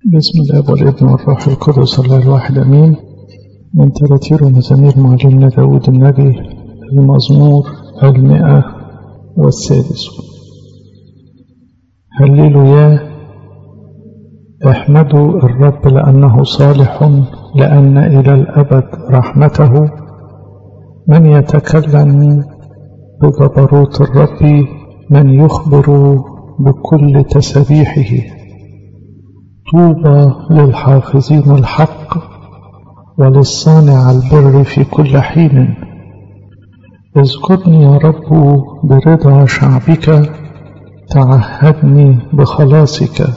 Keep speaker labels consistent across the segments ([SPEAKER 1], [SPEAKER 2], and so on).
[SPEAKER 1] بسم الله والابن والروح القدس الله الواحد امين من تراتير ومزامير معلمنا داود النبي المزمور المئة والسادس هللوا يا احمدوا الرب لأنه صالح لأن إلى الأبد رحمته من يتكلم بجبروت الرب من يخبر بكل تسبيحه طوبى للحافظين الحق وللصانع البر في كل حين اذكرني يا رب برضا شعبك تعهدني بخلاصك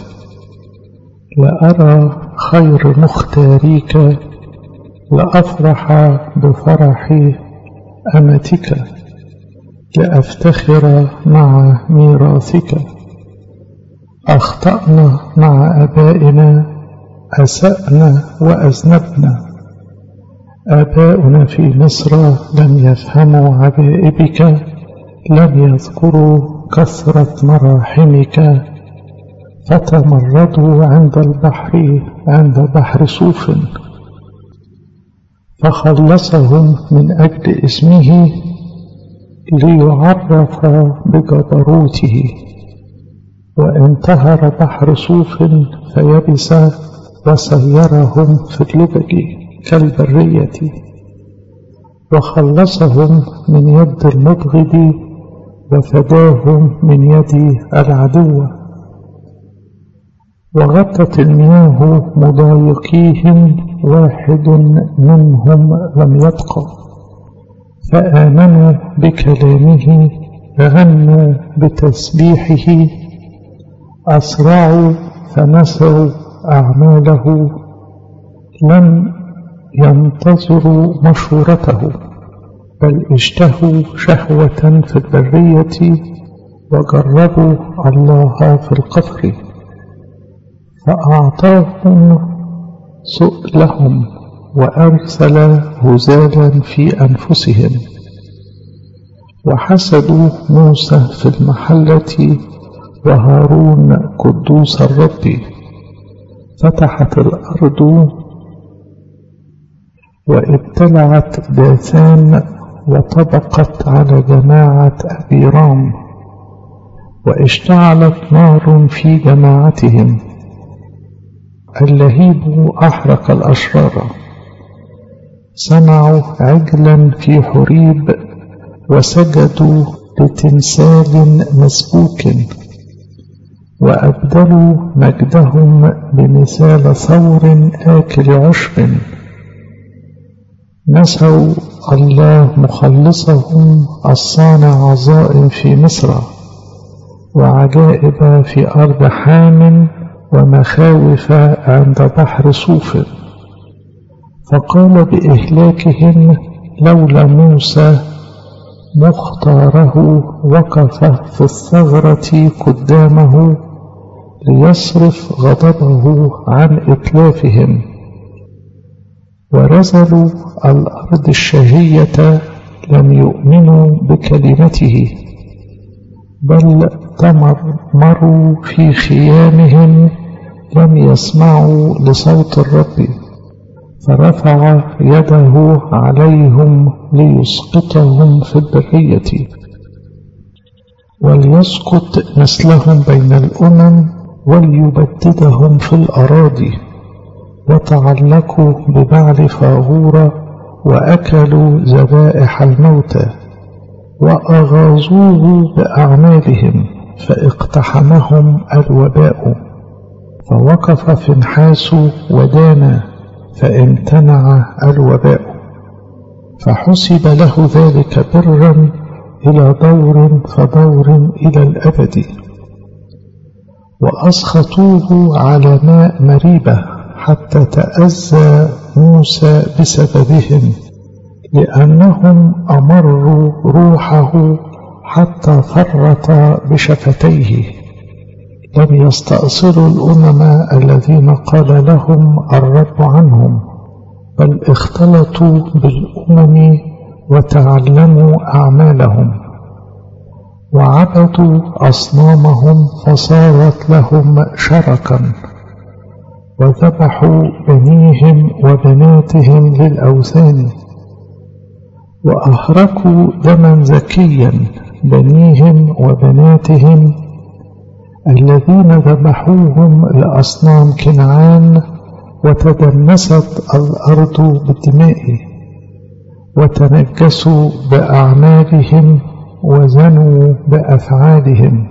[SPEAKER 1] لأرى خير مختاريك لأفرح بفرح أمتك لأفتخر مع ميراثك أخطأنا مع أبائنا أسأنا وأذنبنا آباؤنا في مصر لم يفهموا عجائبك لم يذكروا كثرة مراحمك فتمردوا عند البحر عند بحر صوف فخلصهم من أجل اسمه ليعرف بجبروته وانتهر بحر صوف فيبس وسيرهم في اللجج كالبرية وخلصهم من يد المبغض وفداهم من يد العدو وغطت المياه مضايقيهم واحد منهم لم يبقى فآمنوا بكلامه غنوا بتسبيحه أسرعوا فنسوا أعماله لم ينتظروا مشورته بل اشتهوا شهوة في البرية وجربوا الله في القفر فأعطاهم سؤلهم وأرسل هزالا في أنفسهم وحسدوا موسى في المحلة وهارون قدوس الرب فتحت الأرض وابتلعت داثان وطبقت على جماعة أبي رام واشتعلت نار في جماعتهم اللهيب أحرق الأشرار صنعوا عجلا في حريب وسجدوا لتمثال مسبوك وأبدلوا مجدهم بمثال ثور آكل عشب نسوا الله مخلصهم الصانع عظائم في مصر وعجائب في أرض حام ومخاوف عند بحر صوف فقال بإهلاكهم لولا موسى مختاره وقف في الثغرة قدامه ليصرف غضبه عن إتلافهم ورزلوا الأرض الشهية لم يؤمنوا بكلمته بل تمرمروا في خيامهم لم يسمعوا لصوت الرب فرفع يده عليهم ليسقطهم في البرية وليسقط نسلهم بين الأمم وليبددهم في الأراضي وتعلقوا ببعل فاغورة وأكلوا ذبائح الموتى وأغاظوه بأعمالهم فاقتحمهم الوباء فوقف فنحاس ودانا فامتنع الوباء فحسب له ذلك برا إلى دور فدور إلى الأبد وأسخطوه على ماء مريبة حتى تأذى موسى بسببهم لأنهم أمروا روحه حتى فرط بشفتيه لم يستأصلوا الأمم الذين قال لهم الرب عنهم بل اختلطوا بالأمم وتعلموا أعمالهم وعبدوا أصنامهم فصارت لهم شركا وذبحوا بنيهم وبناتهم للأوثان وأهركوا دما زكيا بنيهم وبناتهم الذين ذبحوهم لأصنام كنعان وتدنست الأرض بالدماء وتنجسوا بأعمالهم وزنوا بأفعالهم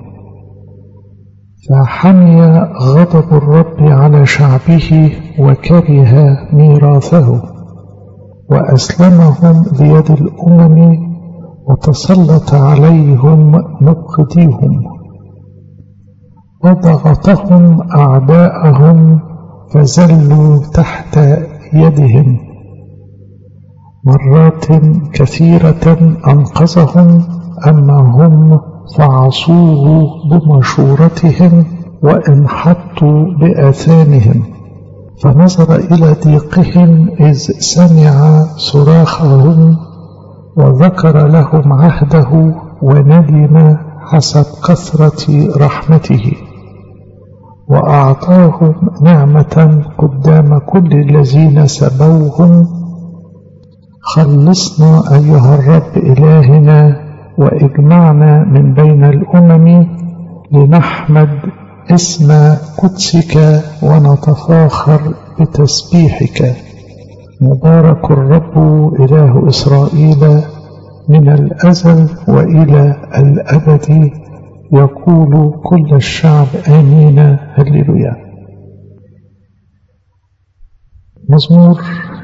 [SPEAKER 1] فحمي غضب الرب على شعبه وكره ميراثه وأسلمهم بيد الأمم وتسلط عليهم مبغضيهم وضغطهم أعداءهم فزلوا تحت يدهم مرات كثيرة أنقذهم أما هم فعصوه بمشورتهم وانحطوا بآثامهم فنظر إلى ضيقهم إذ سمع صراخهم وذكر لهم عهده وندم حسب كثرة رحمته وأعطاهم نعمة قدام كل الذين سبوهم خلصنا أيها الرب إلهنا وإجمعنا من بين الأمم لنحمد اسم قدسك ونتفاخر بتسبيحك مبارك الرب إله إسرائيل من الأزل وإلى الأبد يقول كل الشعب آمين هللويا مزمور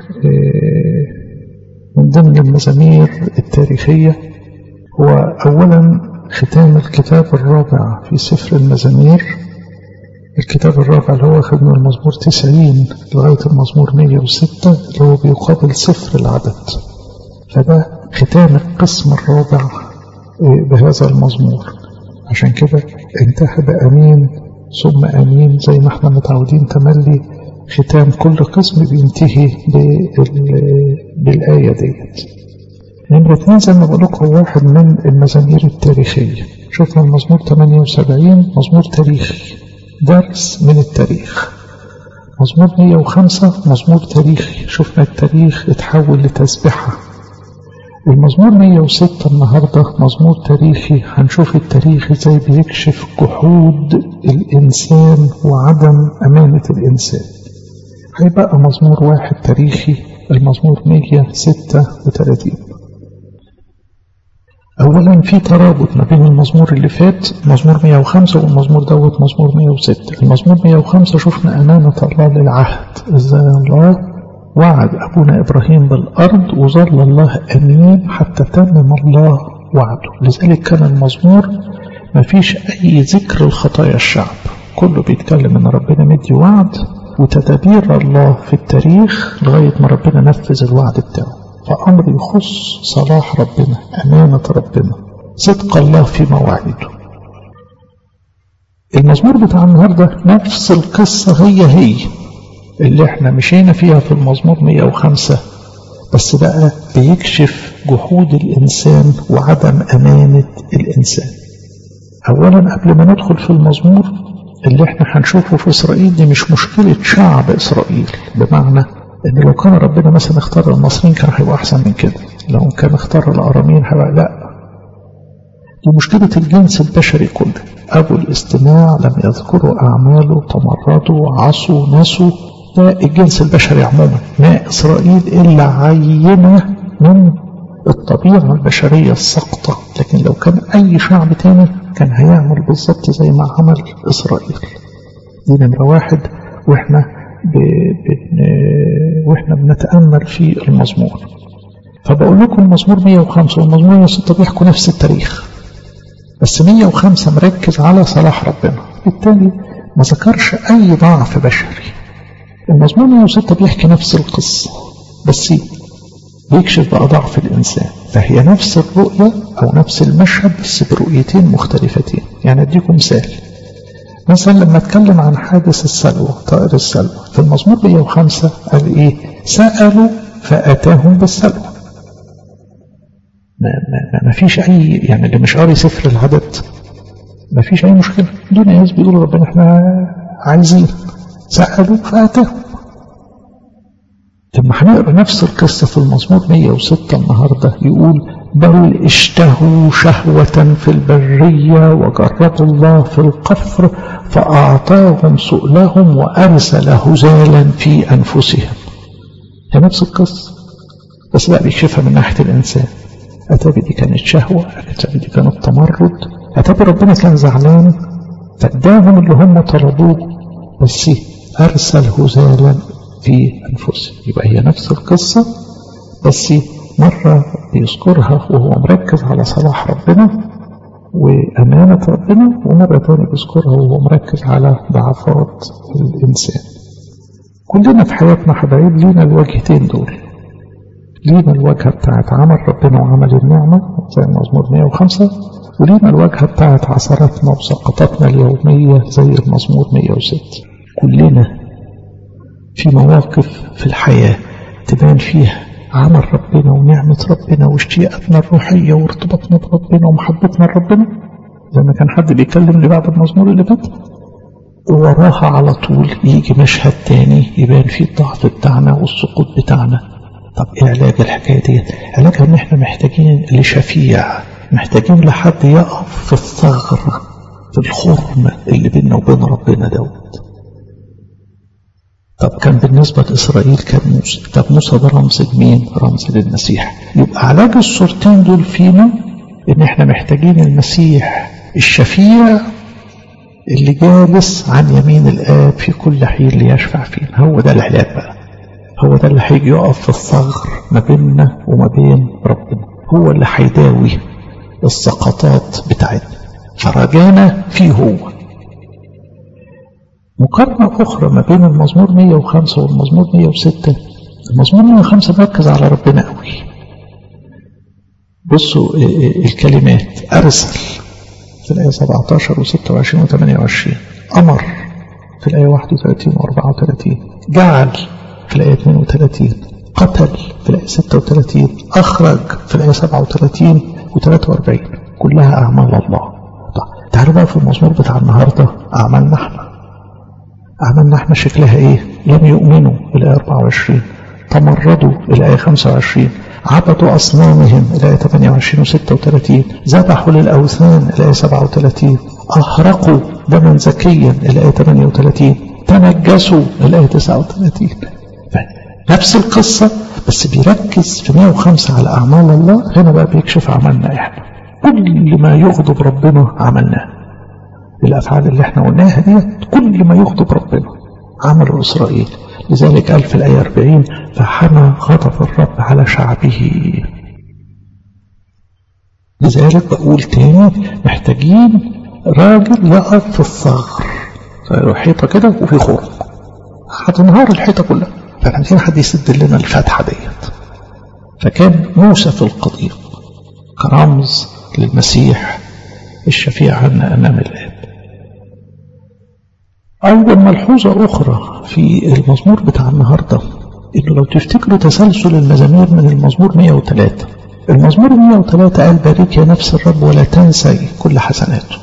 [SPEAKER 1] من ضمن المزامير التاريخية هو أولا ختام الكتاب الرابع في سفر المزامير الكتاب الرابع اللي هو أخذ من المزمور 90 لغاية المزمور 106 اللي هو بيقابل سفر العدد فده ختام القسم الرابع بهذا المزمور عشان كده انتهى بأمين ثم أمين زي ما احنا متعودين تملي ختام كل قسم بينتهي بالآية ديت نمرة اتنين زي ما بقول لكم واحد من المزامير التاريخية شفنا المزمور 78 مزمور تاريخي درس من التاريخ مزمور 105 مزمور تاريخي شفنا التاريخ اتحول لتسبحة المزمور 106 النهاردة مزمور تاريخي هنشوف التاريخ ازاي بيكشف جحود الإنسان وعدم أمانة الإنسان هيبقى مزمور واحد تاريخي المزمور 136 أولا في ترابط ما بين المزمور اللي فات مزمور 105 والمزمور دوت مزمور 106 المزمور 105 شفنا أمانة الله للعهد إزاي الله وعد أبونا إبراهيم بالأرض وظل الله أمين حتى تمم الله وعده لذلك كان المزمور ما فيش أي ذكر الخطايا الشعب كله بيتكلم أن ربنا مدي وعد وتدابير الله في التاريخ لغاية ما ربنا نفذ الوعد بتاعه فأمر يخص صلاح ربنا أمانة ربنا صدق الله في مواعيده المزمور بتاع النهاردة نفس القصة هي هي اللي احنا مشينا فيها في المزمور 105 بس بقى بيكشف جحود الإنسان وعدم أمانة الإنسان أولا قبل ما ندخل في المزمور اللي احنا هنشوفه في إسرائيل دي مش مشكلة شعب إسرائيل بمعنى ان لو كان ربنا مثلا اختار المصريين كان هيبقى احسن من كده لو كان اختار الاراميين هيبقى لا دي مشكلة الجنس البشري كله أبو الاستماع لم يذكروا أعماله تمردوا عصوا نسوا ده الجنس البشري عموما ما إسرائيل إلا عينة من الطبيعة البشرية السقطة لكن لو كان أي شعب تاني كان هيعمل بالظبط زي ما عمل إسرائيل دي نمرة واحد وإحنا ب... ب... وإحنا بنتأمل في المزمور فبقول لكم المزمور 105 والمزمور 106 بيحكوا نفس التاريخ بس 105 مركز على صلاح ربنا بالتالي ما ذكرش أي ضعف بشري المزمور 106 بيحكي نفس القصة بس بيكشف بقى ضعف الإنسان فهي نفس الرؤية أو نفس المشهد بس برؤيتين مختلفتين يعني أديكم مثال مثلا لما اتكلم عن حادث السلوى طائر السلوى في المزمور 105 قال إيه سألوا فأتاهم بالسلوى ما, ما, ما فيش أي يعني اللي مش قاري سفر العدد ما فيش أي مشكلة دون ناس بيقولوا ربنا احنا عايزين سألوا فأتاهم لما هنقرا نفس القصة في المزمور 106 النهاردة يقول بل اشتهوا شهوة في البرية وجربوا الله في القفر فأعطاهم سؤلهم وأرسل هزالا في أنفسهم هي نفس القصة بس بقى بيكشفها من ناحية الإنسان أتابي دي كانت شهوة أتابي دي كانت تمرد أتابي ربنا كان زعلان فاداهم اللي هم طلبوه بس أرسل هزالا في أنفسهم يبقى هي نفس القصة بس مرة بيذكرها وهو مركز على صلاح ربنا وأمانة ربنا ومرة تانية بيذكرها وهو مركز على ضعفات الإنسان كلنا في حياتنا حبايب لينا الوجهتين دول لينا الواجهة بتاعت عمل ربنا وعمل النعمة زي المزمور 105 ولينا الواجهة بتاعت عثراتنا وسقطاتنا اليومية زي المزمور 106 كلنا في مواقف في الحياة تبان فيها عمل ربنا ونعمة ربنا واشتياقاتنا الروحية وارتباطنا بربنا ومحبتنا لربنا زي ما كان حد بيكلمني بعد المزمور اللي فات ووراها على طول يجي مشهد تاني يبان فيه الضعف بتاعنا والسقوط بتاعنا طب ايه علاج الحكاية دي علاجها ان احنا محتاجين لشفيع محتاجين لحد يقف في الثغرة في الخرم اللي بيننا وبين ربنا دوت طب كان بالنسبة لإسرائيل كان موسى طب موسى ده رمز لمين رمز للمسيح يبقى علاج الصورتين دول فينا ان احنا محتاجين المسيح الشفيع اللي جالس عن يمين الآب في كل حين ليشفع فينا هو ده العلاج بقى هو ده اللي هيجي يقف في الثغر ما بيننا وما بين ربنا هو اللي هيداوي السقطات بتاعتنا فرجانا فيه هو مقارنة أخرى ما بين المزمور 105 والمزمور 106 المزمور 105 مركز على ربنا قوي بصوا الكلمات أرسل في الآية 17 و 26 و 28 أمر في الآية 31 و 34 جعل في الآية 32 قتل في الآية 36 أخرج في الآية 37 و 43 كلها أعمال الله طيب تعالوا بقى في المزمور بتاع النهاردة أعمالنا احنا أعمالنا احنا شكلها ايه لم يؤمنوا الآية 24 تمردوا الآية 25 عبدوا أصنامهم الآية 28 و 36 ذبحوا للأوثان الآية 37 أهرقوا دما زكيا الآية 38 تنجسوا الآية 39 نفس القصة بس بيركز في 105 على أعمال الله هنا بقى بيكشف عملنا إحنا كل ما يغضب ربنا عملناه الأفعال اللي احنا قلناها دي كل ما يغضب ربنا عمل إسرائيل لذلك قال في الآية 40 فحمى غضب الرب على شعبه لذلك بقول تاني محتاجين راجل يقف في الثغر حيطة كده وفي خرم هتنهار الحيطة كلها فاحنا عايزين حد يسد لنا الفتحة ديت فكان موسى في القضيب كرمز للمسيح الشفيع عنا أمام الآب أول ملحوظة أخرى في المزمور بتاع النهاردة إنه لو تفتكروا تسلسل المزامير من المزمور 103 المزمور 103 قال بارك يا نفس الرب ولا تنسي كل حسناته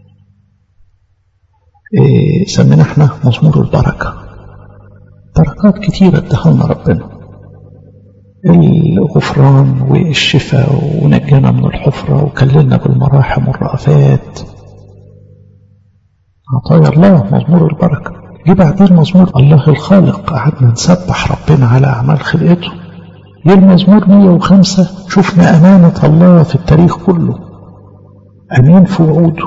[SPEAKER 1] إيه سمينا احنا مزمور البركة بركات كتيرة ادهلنا ربنا الغفران والشفاء ونجانا من الحفرة وكللنا بالمراحم والرأفات عطايا الله مزمور البركة جه بعدين مزمور الله الخالق قعدنا نسبح ربنا على أعمال خلقته جه المزمور 105 شفنا أمانة الله في التاريخ كله أمين في وعوده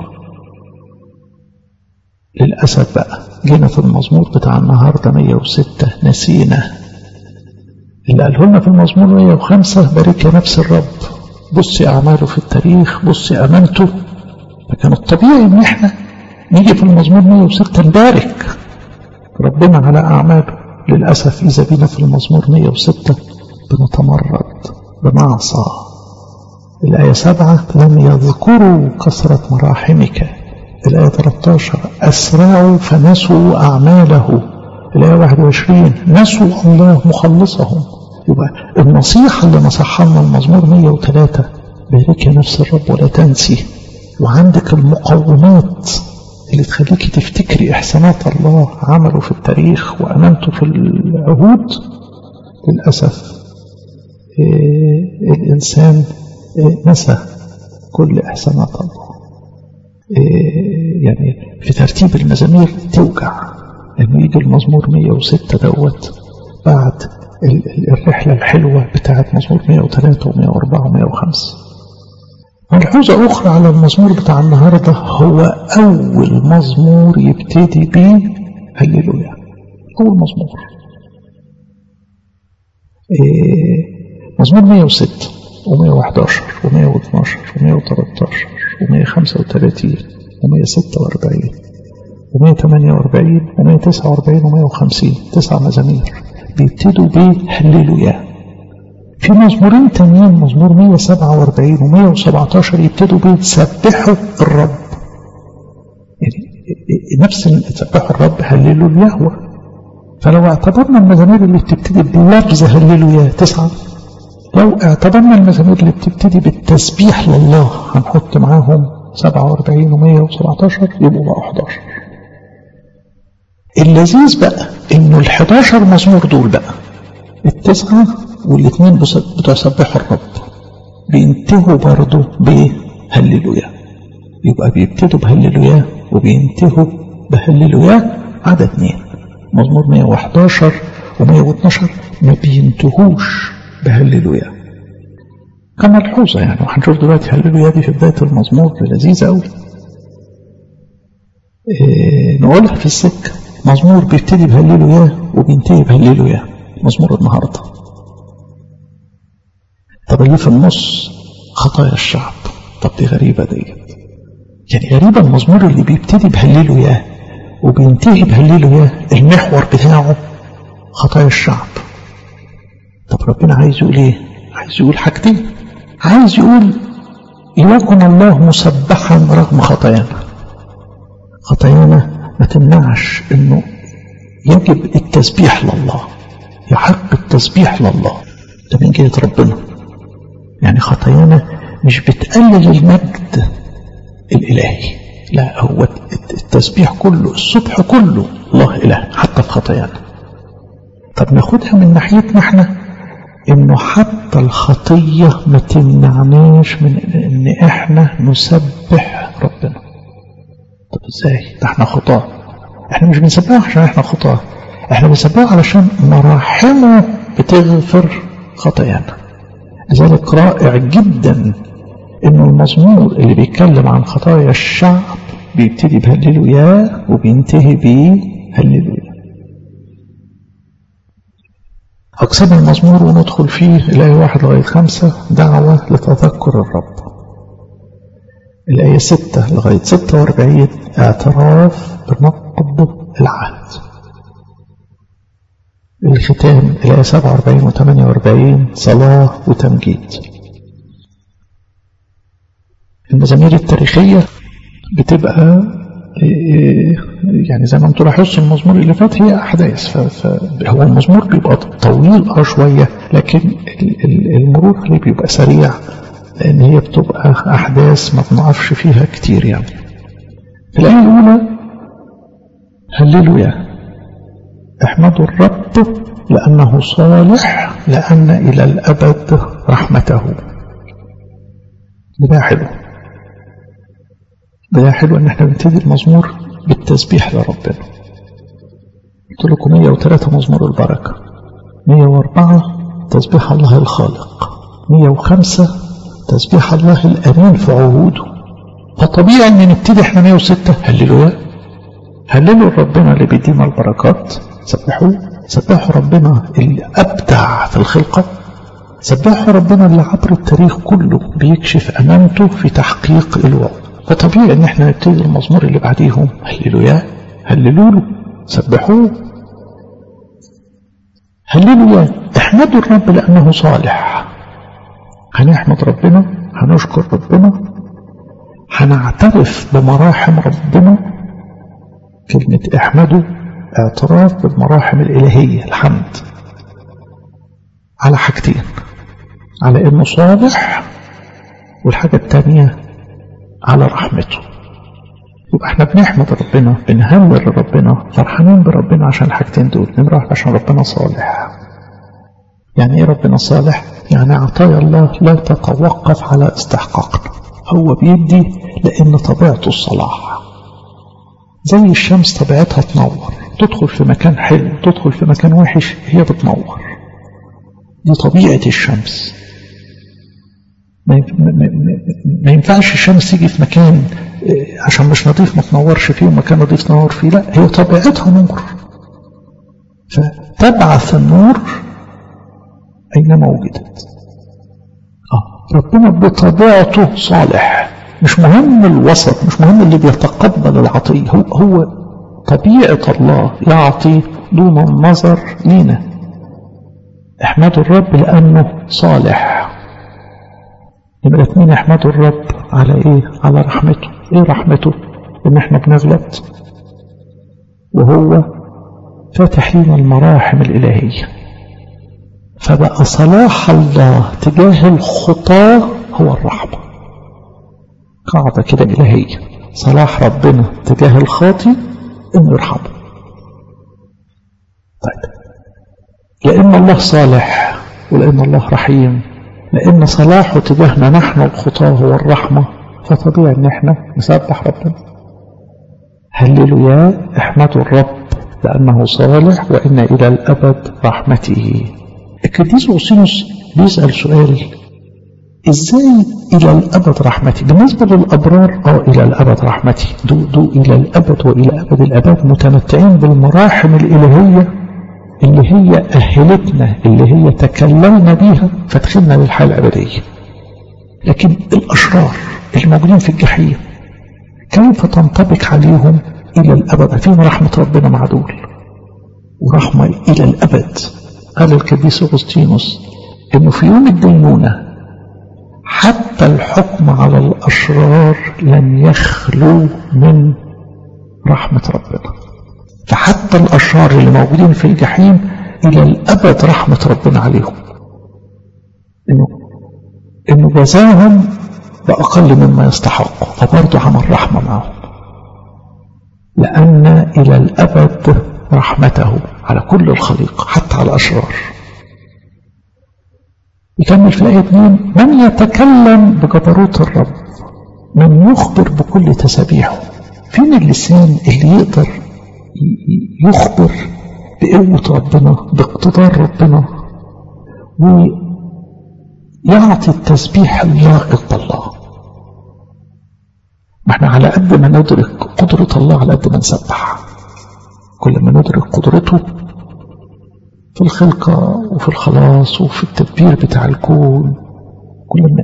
[SPEAKER 1] للأسف بقى جينا في المزمور بتاع النهاردة 106 نسينا اللي قاله لنا في المزمور 105 بارك يا نفس الرب بصي أعماله في التاريخ بصي أمانته فكان الطبيعي إن إحنا نيجي في المزمور 106 نبارك ربنا على أعماله للأسف إذا بينا في المزمور 106 بنتمرد بنعصى الآية 7 لم يذكروا كثرة مراحمك الآية 13 أسرعوا فنسوا أعماله الآية 21 نسوا الله مخلصهم يبقى النصيحة اللي نصحها لنا المزمور 103 بارك يا نفس الرب ولا تنسي وعندك المقومات اللي تخليكي تفتكري إحسانات الله عمله في التاريخ وأمانته في العهود للأسف إيه الإنسان إيه نسى كل إحسانات الله إيه يعني في ترتيب المزامير توجع لما يجي المزمور 106 دوت بعد الرحلة الحلوة بتاعت مزمور 103 و104 و105 ملحوظة أخرى على المزمور بتاع النهاردة هو أول مزمور يبتدي بيه هللويا أول مزمور إيه مزمور 106 و111 و112 و113 و135 و146 و148 و149 و150 تسع مزامير بيبتدوا بهللويا في مزمورين تانيين مزمور 147 و117 يبتدوا بيسبحوا الرب يعني نفس سبحوا الرب هللوا اليهوى فلو اعتبرنا المزامير اللي بتبتدي بلفظ هللوا يا تسعة لو اعتبرنا المزامير اللي بتبتدي بالتسبيح لله هنحط معاهم 47 و117 يبقوا بقى 11 اللذيذ بقى انه ال 11 مزمور دول بقى التسعة والاثنين بتوع سبحوا الرب بينتهوا برضه بهللويا يبقى بيبتدوا بهللويا وبينتهوا بهللويا عدد اثنين مزمور 111 و112 ما بينتهوش بهللويا كملحوظة يعني وهنشوف دلوقتي هللويا دي في بداية المزمور لذيذة أوي إيه نقولها في السكة مزمور بيبتدي بهللويا وبينتهي بهللويا مزمور النهارده طب اللي في النص خطايا الشعب طب دي غريبة ديت يعني غريبة المزمور اللي بيبتدي بهللوا ياه وبينتهي بهللوا ياه المحور بتاعه خطايا الشعب طب ربنا عايز يقول ايه عايز يقول حاجتين عايز يقول يكن الله مسبحا رغم خطايانا خطايانا ما تمنعش انه يجب التسبيح لله يحق التسبيح لله ده من جهة ربنا يعني خطايانا مش بتقلل المجد الإلهي لا هو التسبيح كله الصبح كله الله إله حتى في خطايانا طب ناخدها من ناحيتنا احنا انه حتى الخطية ما تمنعناش من ان احنا نسبح ربنا طب ازاي ده احنا خطاة احنا مش بنسبحه عشان احنا خطاة احنا بنسبحه علشان مراحمه بتغفر خطايانا لذلك رائع جدا انه المزمور اللي بيتكلم عن خطايا الشعب بيبتدي بهللويا وبينتهي بهللويا أقسم المزمور وندخل فيه الآية واحد لغاية خمسة دعوة لتذكر الرب الآية ستة لغاية ستة واربعين اعتراف بنقض العهد الختام الآية 47 و 48 صلاة وتمجيد المزامير التاريخية بتبقى يعني زي ما انتم لاحظتوا المزمور اللي فات هي أحداث فهو المزمور بيبقى طويل اه شوية لكن المرور عليه بيبقى سريع لأن هي بتبقى أحداث ما بنقفش فيها كتير يعني في الآية الأولى هللويا احمدوا الرب لأنه صالح لأن إلى الأبد رحمته ده حلو ده حلو ان احنا نبتدي المزمور بالتسبيح لربنا قلت لكم 103 مزمور البركة 104 تسبيح الله الخالق 105 تسبيح الله الأمين في عهوده فطبيعي ان نبتدي احنا 106 هللويا هللوا ربنا اللي بيدينا البركات سبحوه سبحوا ربنا اللي أبدع في الخلقة سبحوا ربنا اللي عبر التاريخ كله بيكشف أمانته في تحقيق الوعد فطبيعي ان احنا نبتدي المزمور اللي بعديهم هللويا هللوا له سبحوه هللويا احمدوا الرب لأنه صالح هنحمد ربنا هنشكر ربنا هنعترف بمراحم ربنا كلمة احمدوا اعتراف بالمراحم الإلهية الحمد على حاجتين على انه صالح والحاجة الثانية على رحمته يبقى احنا بنحمد ربنا بنهلل ربنا فرحانين بربنا عشان الحاجتين دول نمرة عشان ربنا صالح يعني ايه ربنا صالح يعني عطايا الله لا تتوقف على استحقاقنا هو بيدي لان طبيعته الصلاح زي الشمس طبيعتها تنور تدخل في مكان حلو تدخل في مكان وحش هي بتنور دي طبيعة الشمس ما ما ينفعش الشمس تيجي في مكان عشان مش نظيف ما تنورش فيه ومكان نظيف تنور فيه لا هي طبيعتها نور فتبعث النور أينما وجدت آه. ربنا بطبيعته صالح مش مهم الوسط مش مهم اللي بيتقبل العطية هو, هو طبيعة الله يعطي دون النظر لينا احمدوا الرب لأنه صالح يبقى الاثنين احمدوا الرب على ايه على رحمته ايه رحمته ان احنا بنغلط وهو فاتح لنا المراحم الالهيه فبقى صلاح الله تجاه الخطاه هو الرحمه قاعده كده الهيه صلاح ربنا تجاه الخاطي انه يرحمه طيب لان الله صالح ولان الله رحيم لأن صلاحه تجاهنا نحن الخطاة هو الرحمة فطبيعي إن إحنا نسبح ربنا هللوا يا احمدوا الرب لأنه صالح وإن إلى الأبد رحمته القديس أوسينوس بيسأل سؤال إزاي إلى الأبد رحمتي بالنسبة للأبرار آه إلى الأبد رحمتي دو, دو إلى الأبد وإلى أبد الأبد متمتعين بالمراحم الإلهية اللي هي أهلتنا اللي هي تكلمنا بيها فدخلنا للحياة الأبدية لكن الأشرار الموجودين في الجحيم كيف تنطبق عليهم إلى الأبد فين رحمة ربنا مع دول ورحمة إلى الأبد قال القديس أغسطينوس إنه في يوم الدينونة حتى الحكم على الأشرار لن يخلو من رحمة ربنا فحتى الأشرار اللي موجودين في الجحيم إلى الأبد رحمة ربنا عليهم إنه, إنه جزاهم بأقل مما يستحقوا فبرضه عمل رحمة معهم لأن إلى الأبد رحمته على كل الخليقة حتى على الأشرار يكمل في الآية 2 من يتكلم بجبروت الرب من يخبر بكل تسابيحه فين اللسان اللي يقدر يخبر بقوة ربنا باقتدار ربنا ويعطي التسبيح اللائق بالله ما احنا على قد ما ندرك قدرة الله على قد ما نسبح كل ما ندرك قدرته في الخلقة وفي الخلاص وفي التدبير بتاع الكون كل ما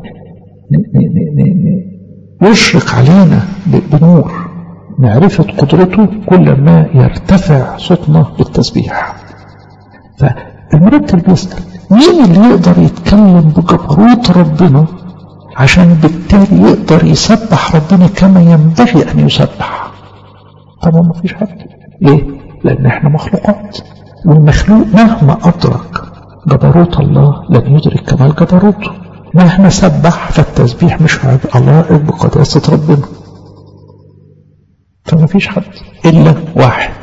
[SPEAKER 1] يشرق علينا بنور معرفة قدرته كل ما يرتفع صوتنا بالتسبيح فالمرتب بيسأل مين اللي يقدر يتكلم بجبروت ربنا عشان بالتالي يقدر يسبح ربنا كما ينبغي أن يسبح طبعا ما فيش حد ليه؟ لأن احنا مخلوقات والمخلوق مهما أدرك جبروت الله لن يدرك كمال جبروته مهما سبح فالتسبيح مش هيبقى لائق بقداسة ربنا فما فيش حد إلا واحد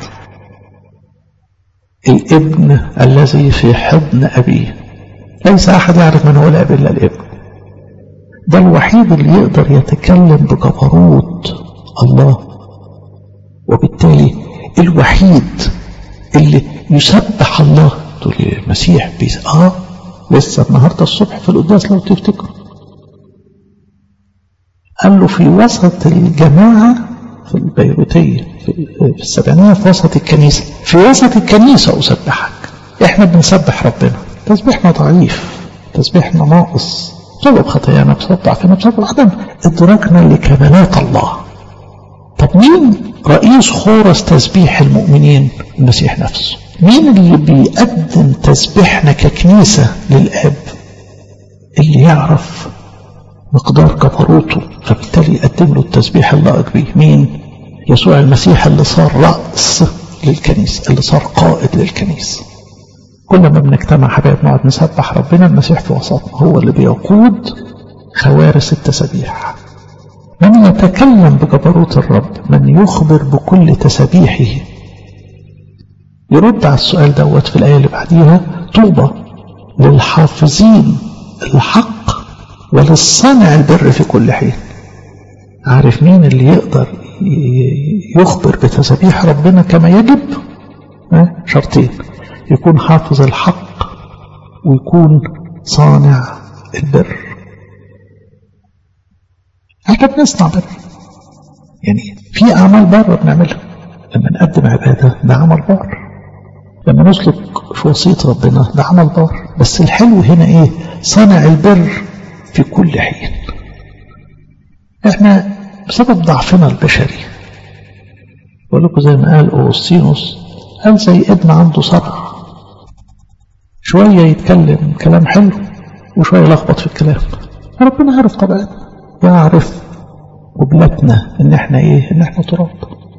[SPEAKER 1] الابن الذي في حضن أبيه ليس أحد يعرف من هو الأب إلا الابن ده الوحيد اللي يقدر يتكلم بجبروت الله وبالتالي الوحيد اللي يسبح الله تقول لي المسيح بيس اه لسه النهارده الصبح في القداس لو تفتكروا قال له في وسط الجماعه في البيروتيه في السبعينيه في وسط الكنيسه في وسط الكنيسه اسبحك احنا بنسبح ربنا تسبيحنا ضعيف تسبيحنا ناقص بسبب خطايانا بسبب ضعفنا بسبب عدم ادراكنا لكمالات الله طب مين رئيس خورس تسبيح المؤمنين المسيح نفسه مين اللي بيقدم تسبيحنا ككنيسة للآب اللي يعرف مقدار جبروته فبالتالي يقدم له التسبيح اللائق بيه مين يسوع المسيح اللي صار رأس للكنيسة اللي صار قائد للكنيسة كل ما بنجتمع حبايب نقعد نسبح ربنا المسيح في وسطنا هو اللي بيقود خوارس التسبيح من يتكلم بجبروت الرب من يخبر بكل تسبيحه يرد على السؤال دوت في الآية اللي بعديها طوبى للحافظين الحق وللصانع البر في كل حين عارف مين اللي يقدر يخبر بتسبيح ربنا كما يجب شرطين يكون حافظ الحق ويكون صانع البر احنا بنصنع بر يعني في اعمال بر بنعملها لما نقدم عباده ده عمل بر لما نسلك في وصيه ربنا ده عمل بر بس الحلو هنا ايه صانع البر في كل حين احنا بسبب ضعفنا البشري بقول لكم زي ما قال اوغسطينوس قال زي ابن عنده صرع شويه يتكلم كلام حلو وشويه يلخبط في الكلام ربنا عارف طبعا يعرف قبلتنا ان احنا ايه ان احنا تراب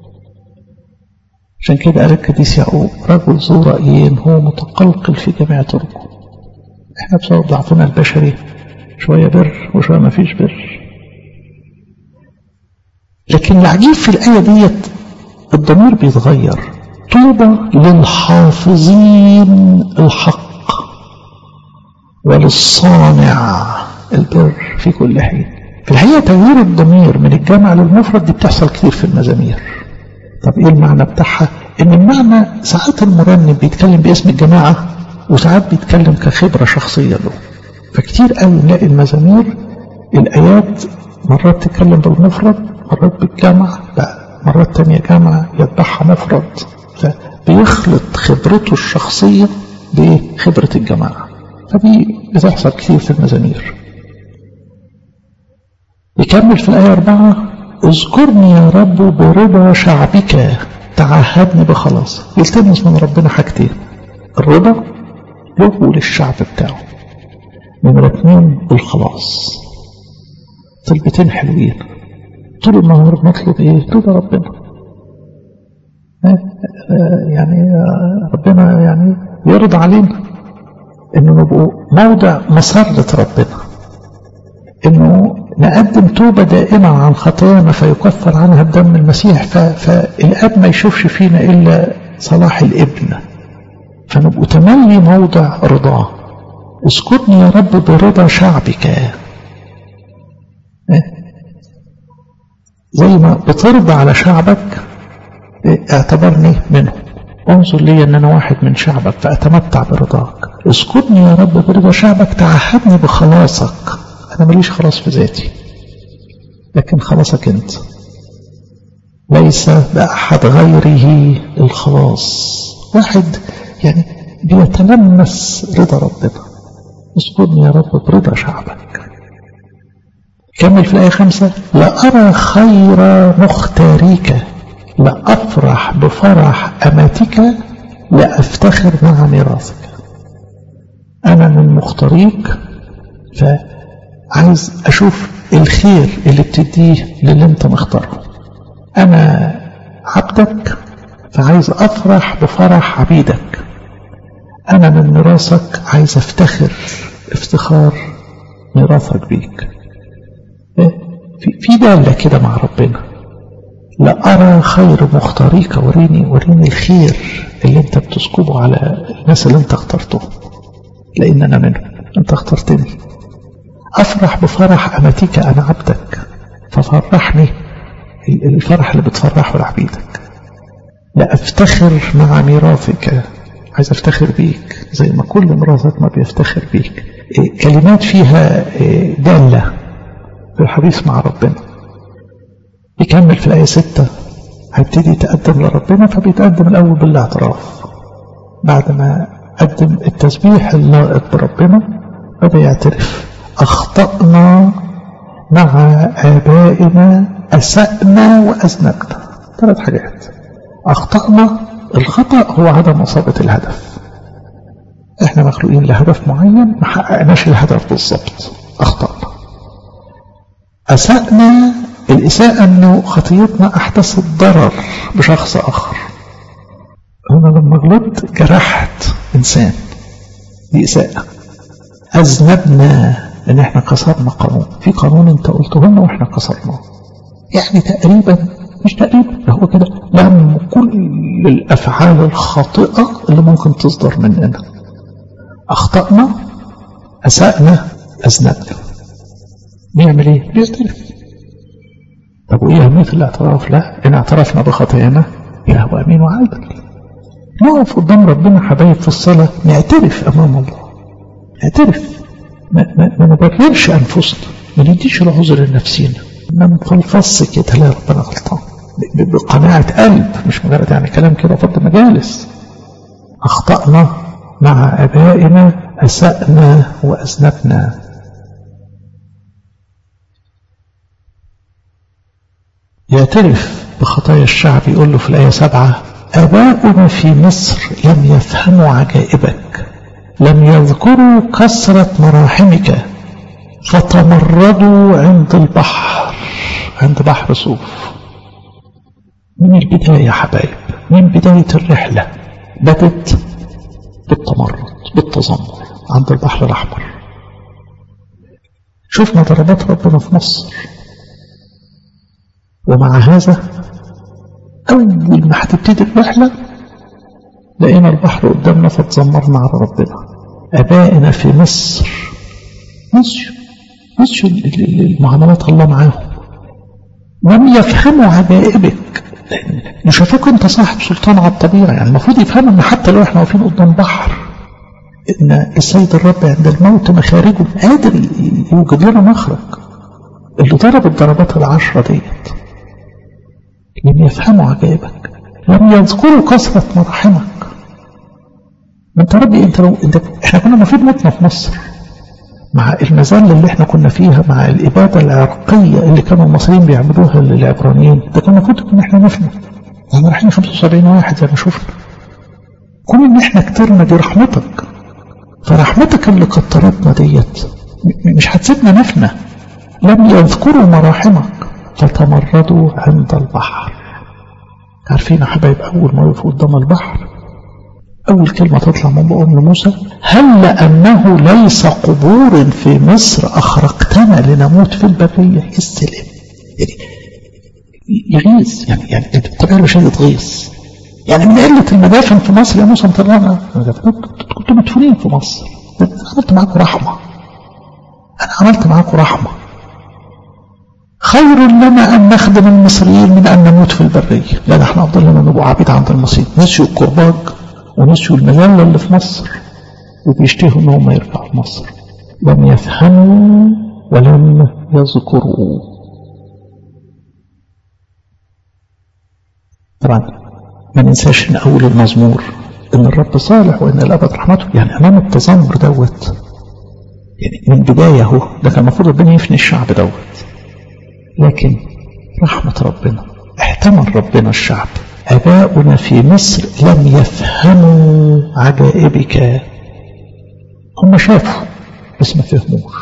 [SPEAKER 1] عشان كده قال القديس يعقوب رجل ذو رايين هو متقلقل في جميع طرقه احنا بسبب ضعفنا البشري شويه بر وشويه ما فيش بر لكن العجيب في الايه ديت الضمير بيتغير طوبى للحافظين الحق وللصانع البر في كل حين في الحقيقة تغيير الضمير من الجمع للمفرد دي بتحصل كتير في المزامير طب ايه المعنى بتاعها ان المعنى ساعات المرنم بيتكلم باسم الجماعة وساعات بيتكلم كخبرة شخصية له فكتير قوي نلاقي المزامير الآيات مرات تتكلم بالمفرد مرات بالجمع لا مرات تانية جمع يتبعها مفرد فبيخلط خبرته الشخصية بخبرة الجماعة فدي بتحصل كتير في المزامير يكمل في الآية أربعة اذكرني يا رب برضا شعبك تعهدني بخلاص يلتمس من ربنا حاجتين الرضا له وللشعب بتاعه نمرة اتنين الخلاص طلبتين حلوين طول النهار نطلب ايه رضا ربنا يعني ربنا يعني يرضى علينا انه نبقوا موضع مسرة ربنا انه نقدم توبة دائمة عن خطايانا فيكفر عنها بدم المسيح فالاب ما يشوفش فينا الا صلاح الابن فنبقوا تملي موضع رضاه اذكرني يا رب برضا شعبك زي ما بترضى على شعبك اعتبرني منه انظر لي ان انا واحد من شعبك فاتمتع برضاك اذكرني يا رب برضا شعبك تعهدني بخلاصك انا ماليش خلاص في ذاتي لكن خلاصك انت ليس باحد غيره الخلاص واحد يعني بيتلمس رضا ربنا اذكرني يا رب برضا شعبك كمل في الآية خمسة لا أرى خير مختاريك لا أفرح بفرح أماتك لا أفتخر مع ميراثك أنا من مختاريك فعايز أشوف الخير اللي بتديه للي أنت مختاره أنا عبدك فعايز أفرح بفرح عبيدك أنا من ميراثك عايز أفتخر افتخار ميراثك بيك في في دالة كده مع ربنا لا أرى خير مختاريك وريني وريني الخير اللي أنت بتسكبه على الناس اللي أنت اخترتهم لأن أنا منهم أنت اخترتني أفرح بفرح أمتك أنا عبدك ففرحني الفرح اللي بتفرحه لعبيدك لا أفتخر مع ميراثك عايز أفتخر بيك زي ما كل ميراثك ما بيفتخر بيك كلمات فيها دالة في الحديث مع ربنا يكمل في الآية ستة هيبتدي يتقدم لربنا فبيتقدم الأول بالاعتراف بعد ما قدم التسبيح اللائق بربنا بدأ يعترف أخطأنا مع آبائنا أسأنا وأذنبنا ثلاث حاجات أخطأنا الخطأ هو عدم إصابة الهدف احنا مخلوقين لهدف معين ما حققناش الهدف بالظبط أخطأنا أسأنا الإساءة أنه خطيتنا أحدثت ضرر بشخص آخر هنا لما غلطت جرحت إنسان دي إساءة أذنبنا إن إحنا كسرنا قانون في قانون أنت قلته لنا وإحنا كسرناه يعني تقريبا مش تقريبا هو كده لم كل الأفعال الخاطئة اللي ممكن تصدر مننا أخطأنا أسأنا أذنبنا نعمل إيه؟ بيعترف طب وإيه أهمية الاعتراف؟ لا إن اعترفنا بخطايانا يا هو أمين وعادل نقف قدام ربنا حبايب في الصلاة نعترف أمام الله نعترف ما, ما, ما نبررش أنفسنا ما نديش العذر لنفسينا ما نفلفص كده لا ربنا غلطان بقناعة قلب مش مجرد يعني كلام كده فضل مجالس أخطأنا مع أبائنا أسأنا وأذنبنا يعترف بخطايا الشعب يقول له في الآية سبعة أباؤنا في مصر لم يفهموا عجائبك لم يذكروا كثرة مراحمك فتمردوا عند البحر عند بحر صوف من البداية يا حبايب من بداية الرحلة بدت بالتمرد بالتذمر عند البحر الأحمر شفنا ضربات ربنا في مصر ومع هذا أول ما هتبتدي الرحلة لقينا البحر قدامنا فتذمرنا على ربنا أبائنا في مصر نسيوا نسيوا المعاملات الله معاهم لم يفهموا عجائبك لأن شافوك أنت صاحب سلطان على الطبيعة يعني المفروض يفهموا أن حتى لو احنا واقفين قدام بحر إن السيد الرب عند الموت مخارجه قادر يوجد لنا مخرج اللي ضرب الضربات العشرة ديت لم يفهموا عجائبك لم يذكروا كثرة مراحمك ما انت ربي انت لو انت احنا كنا المفروض متنا في مصر مع المذلة اللي احنا كنا فيها مع الإبادة العرقية اللي كانوا المصريين بيعملوها للعبرانيين ده كان المفروض ان احنا نفنى احنا رايحين 75 واحد زي ما شفنا كون ان احنا كترنا دي رحمتك فرحمتك اللي كترتنا ديت مش هتسيبنا نفنى لم يذكروا مراحمك فتمردوا عند البحر عارفين يا حبايب أول ما يقفوا قدام البحر أول كلمة تطلع من بقهم لموسى هل أنه ليس قبور في مصر أخرجتنا لنموت في البرية يستلم يعني يغيظ يعني يعني الطبيعة شيء تغيظ يعني من قلة المدافن في مصر يا موسى مطلعنا كنتوا مدفونين في مصر أنا عملت معاكم رحمة أنا عملت معاكم رحمة خير لنا أن نخدم المصريين من أن نموت في البرية لا احنا أفضل لنا نبقى عبيد عند المصريين نسيوا الكرباج ونسيوا المذلة اللي في مصر وبيشتهوا ان هم يرجعوا مصر لم يفهموا ولم يذكروا طبعا ما ننساش ان اول المزمور ان الرب صالح وان الابد رحمته يعني امام التذمر دوت يعني من بدايه اهو ده كان المفروض ربنا يفني الشعب دوت لكن رحمه ربنا احتمل ربنا الشعب اباؤنا في مصر لم يفهموا عجائبك هم شافوا بس ما فهموش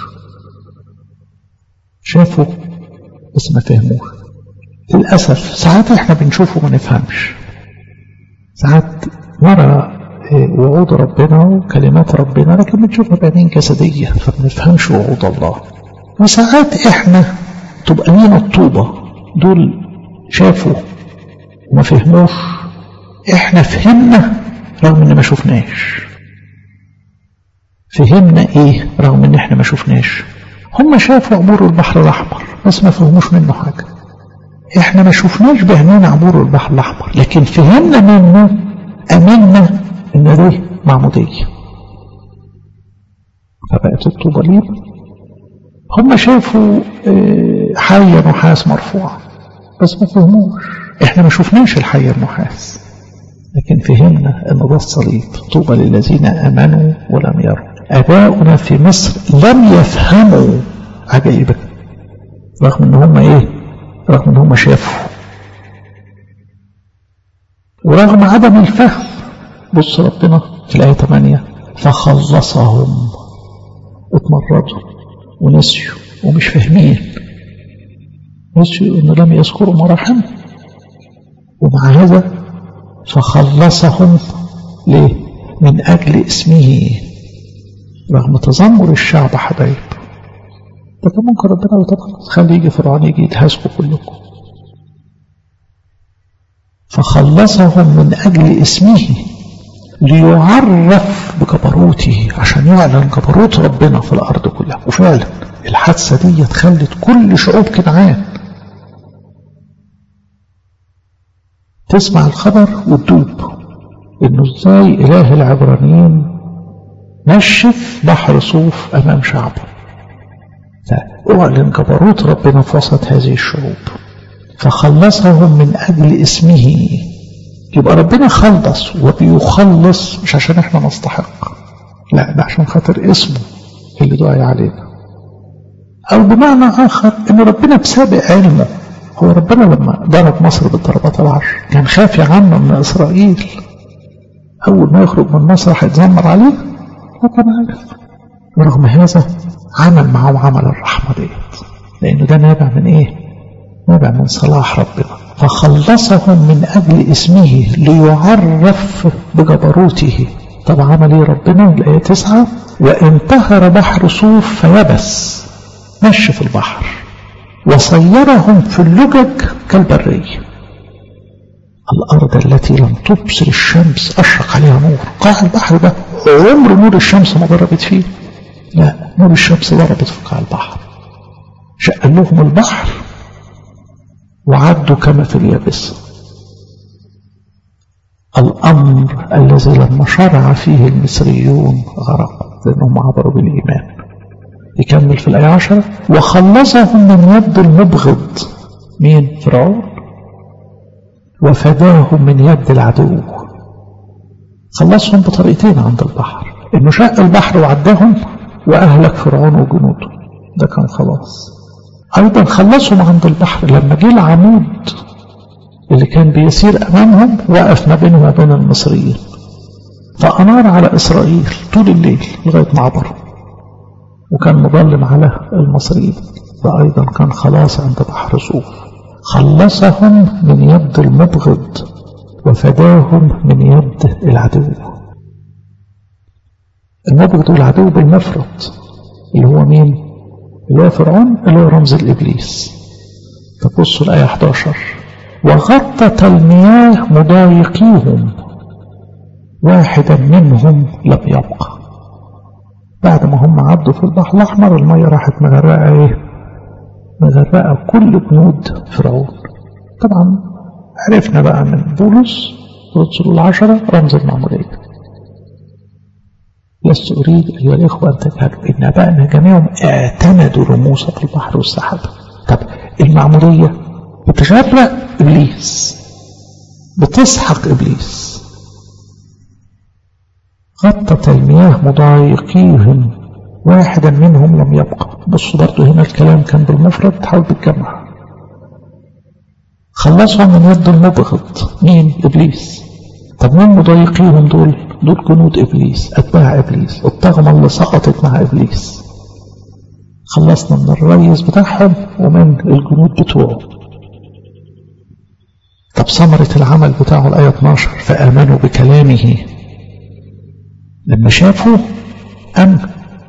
[SPEAKER 1] شافوا بس ما فهموش للأسف ساعات احنا بنشوفه ما نفهمش ساعات نرى وعود ربنا وكلمات ربنا لكن بنشوفها بعينين جسدية فما نفهمش وعود الله وساعات احنا تبقى لينا الطوبة دول شافوا وما فهموش احنا فهمنا رغم ان ما شفناش فهمنا ايه رغم ان احنا ما شفناش هم شافوا عبور البحر الاحمر بس ما فهموش منه حاجه احنا ما شفناش بعينينا عبور البحر الاحمر لكن فهمنا منه امنا ان دي معموديه فبقت الطوبه ليه هم شافوا حي نحاس مرفوع بس ما فهموش احنا ما شفناش الحي النحاس لكن فهمنا ان ده الصليب طوبى للذين امنوا ولم يروا اباؤنا في مصر لم يفهموا عجائبك رغم ان هم ايه رغم ان هم شافوا ورغم عدم الفهم بص ربنا في الآية 8 فخلصهم اتمردوا ونسيوا ومش فاهمين نسيوا انه لم يذكروا مراحمه ومع هذا فخلصهم ليه من أجل اسمه رغم تذمر الشعب حبايب ده كان ممكن ربنا يقول طب خلي يجي فرعون يجي يتهزقوا كلكم فخلصهم من أجل اسمه ليعرف بجبروته عشان يعلن جبروت ربنا في الأرض كلها وفعلا الحادثة دي خلت كل شعوب كنعان تسمع الخبر وتدوب انه ازاي اله العبرانيين نشف بحر صوف امام شعبه فاعلن جبروت ربنا في وسط هذه الشعوب فخلصهم من اجل اسمه يبقى ربنا خلص وبيخلص مش عشان احنا نستحق لا ده عشان خاطر اسمه اللي دعي علينا او بمعنى اخر ان ربنا بسابق علمه هو ربنا لما ضرب مصر بالضربات العشر كان خافي عنه من اسرائيل اول ما يخرج من مصر هيتذمر عليه هو كان عارف ورغم هذا عمل معهم عمل الرحمه ديت لانه ده نابع من ايه نابع من صلاح ربنا فخلصهم من أجل اسمه ليعرف بجبروته طب عمل ايه ربنا الآية تسعة وانتهر بحر صوف فيبس مشي في البحر وصيرهم في اللجج كالبرية الأرض التي لم تبصر الشمس أشرق عليها نور قاع البحر ده عمر نور الشمس ما ضربت فيه لا نور الشمس ضربت في قاع البحر شق لهم البحر وعدوا كما في اليابسة الأمر الذي لما شرع فيه المصريون غرقوا لأنهم عبروا بالإيمان يكمل في الآية عشرة وخلصهم من يد المبغض مين فرعون وفداهم من يد العدو خلصهم بطريقتين عند البحر انه شق البحر وعداهم واهلك فرعون وجنوده ده كان خلاص أيضا خلصهم عند البحر لما جه العمود اللي كان بيسير أمامهم وقف ما بينهم وبين المصريين فأنار على إسرائيل طول الليل لغاية ما عبروا وكان مظلم على المصريين ده أيضا كان خلاص عند بحر صوف خلصهم من يد المبغض وفداهم من يد العدو المبغض والعدو بالمفرد اللي هو مين اللي هو فرعون اللي هو رمز الإبليس تبصوا الآية 11 وغطت المياه مضايقيهم واحدا منهم لم يبقى بعد ما هم عدوا في البحر الأحمر المية راحت مغرقة إيه؟ مغرقة كل جنود فرعون طبعا عرفنا بقى من بولس رسل العشرة رمز المعمودية لست أريد أيها الإخوة أن تجهلوا إن أبائنا جميعهم اعتمدوا رموز البحر والسحاب طب المعمودية بتغرق إبليس بتسحق إبليس غطت المياه مضايقيهم واحدا منهم لم يبقى بصوا برضو هنا الكلام كان بالمفرد تحاول تتجمع خلصهم من يد المبغض مين إبليس طب مين مضايقيهم دول دول جنود إبليس أتباع إبليس الطغمة اللي سقطت مع إبليس خلصنا من الرئيس بتاعهم ومن الجنود بتوعه طب ثمرة العمل بتاعه الآية 12 فآمنوا بكلامه لما شافوا أمن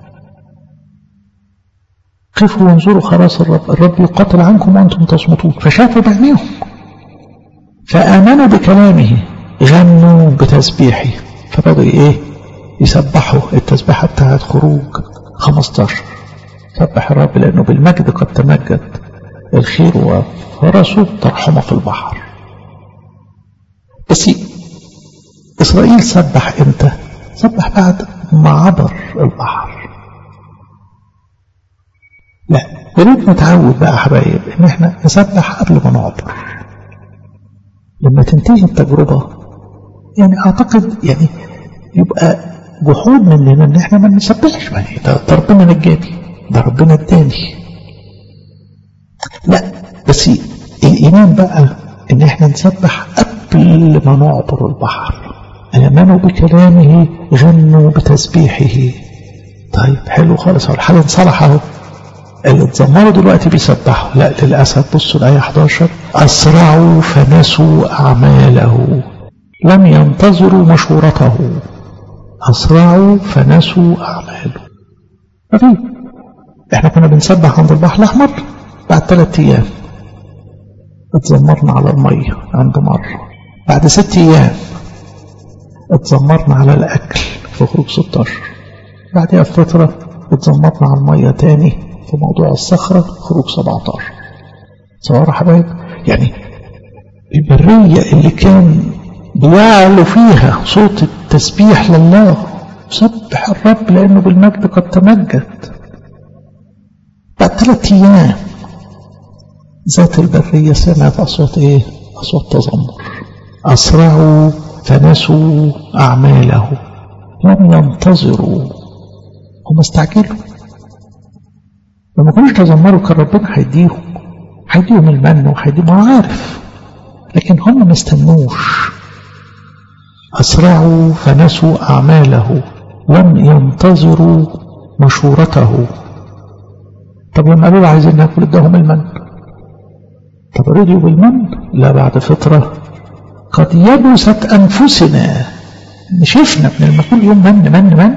[SPEAKER 1] قفوا وانظروا خلاص الرب الرب يقاتل عنكم وأنتم تصمتون فشافوا بعينيهم فآمنوا بكلامه غنوا بتسبيحه فبدأوا إيه يسبحوا التسبيحة بتاعت خروج 15 سبح الرب لأنه بالمجد قد تمجد الخير وفرسه ترحمه في البحر بس إسرائيل سبح إمتى سبح بعد ما عبر البحر لا يريد نتعود بقى حبايب ان احنا نسبح قبل ما نعبر لما تنتهي التجربة يعني اعتقد يعني يبقى جحود مننا ان احنا ما نسبحش ده, ده ربنا نجاني ده ربنا اداني لا بس الايمان بقى ان احنا نسبح قبل ما نعبر البحر آمنوا بكلامه غنوا بتسبيحه طيب حلو خالص هو الحال انصلح اهو اللي اتذمروا دلوقتي بيسبحوا لا للأسف بصوا الآية 11 أسرعوا فنسوا أعماله لم ينتظروا مشورته أسرعوا فنسوا أعماله ما في احنا كنا بنسبح عند البحر الأحمر بعد ثلاث أيام اتذمرنا على المية عند مرة بعد ست أيام اتذمرنا على الأكل في خروج 16 بعدها بفترة اتذمرنا على المية تاني في موضوع الصخرة خروج 17 صور حبايب يعني البرية اللي كان بيعلو فيها صوت التسبيح لله سبح الرب لأنه بالمجد قد تمجد بعد ثلاث أيام ذات البرية سمعت أصوات إيه؟ أصوات تذمر أسرعوا فنسوا أعماله لم ينتظروا هم استعجلوا لما كانوش تذمروا كان ربنا هيديهم هيديهم المن وهيديهم هو عارف لكن هم ما استنوش أسرعوا فنسوا أعماله لم ينتظروا مشورته طب لما قالوا عايزين ناكل اداهم المن طب رضيوا بالمن لا بعد فترة قد يبست أنفسنا شفنا من الم- كل يوم من من من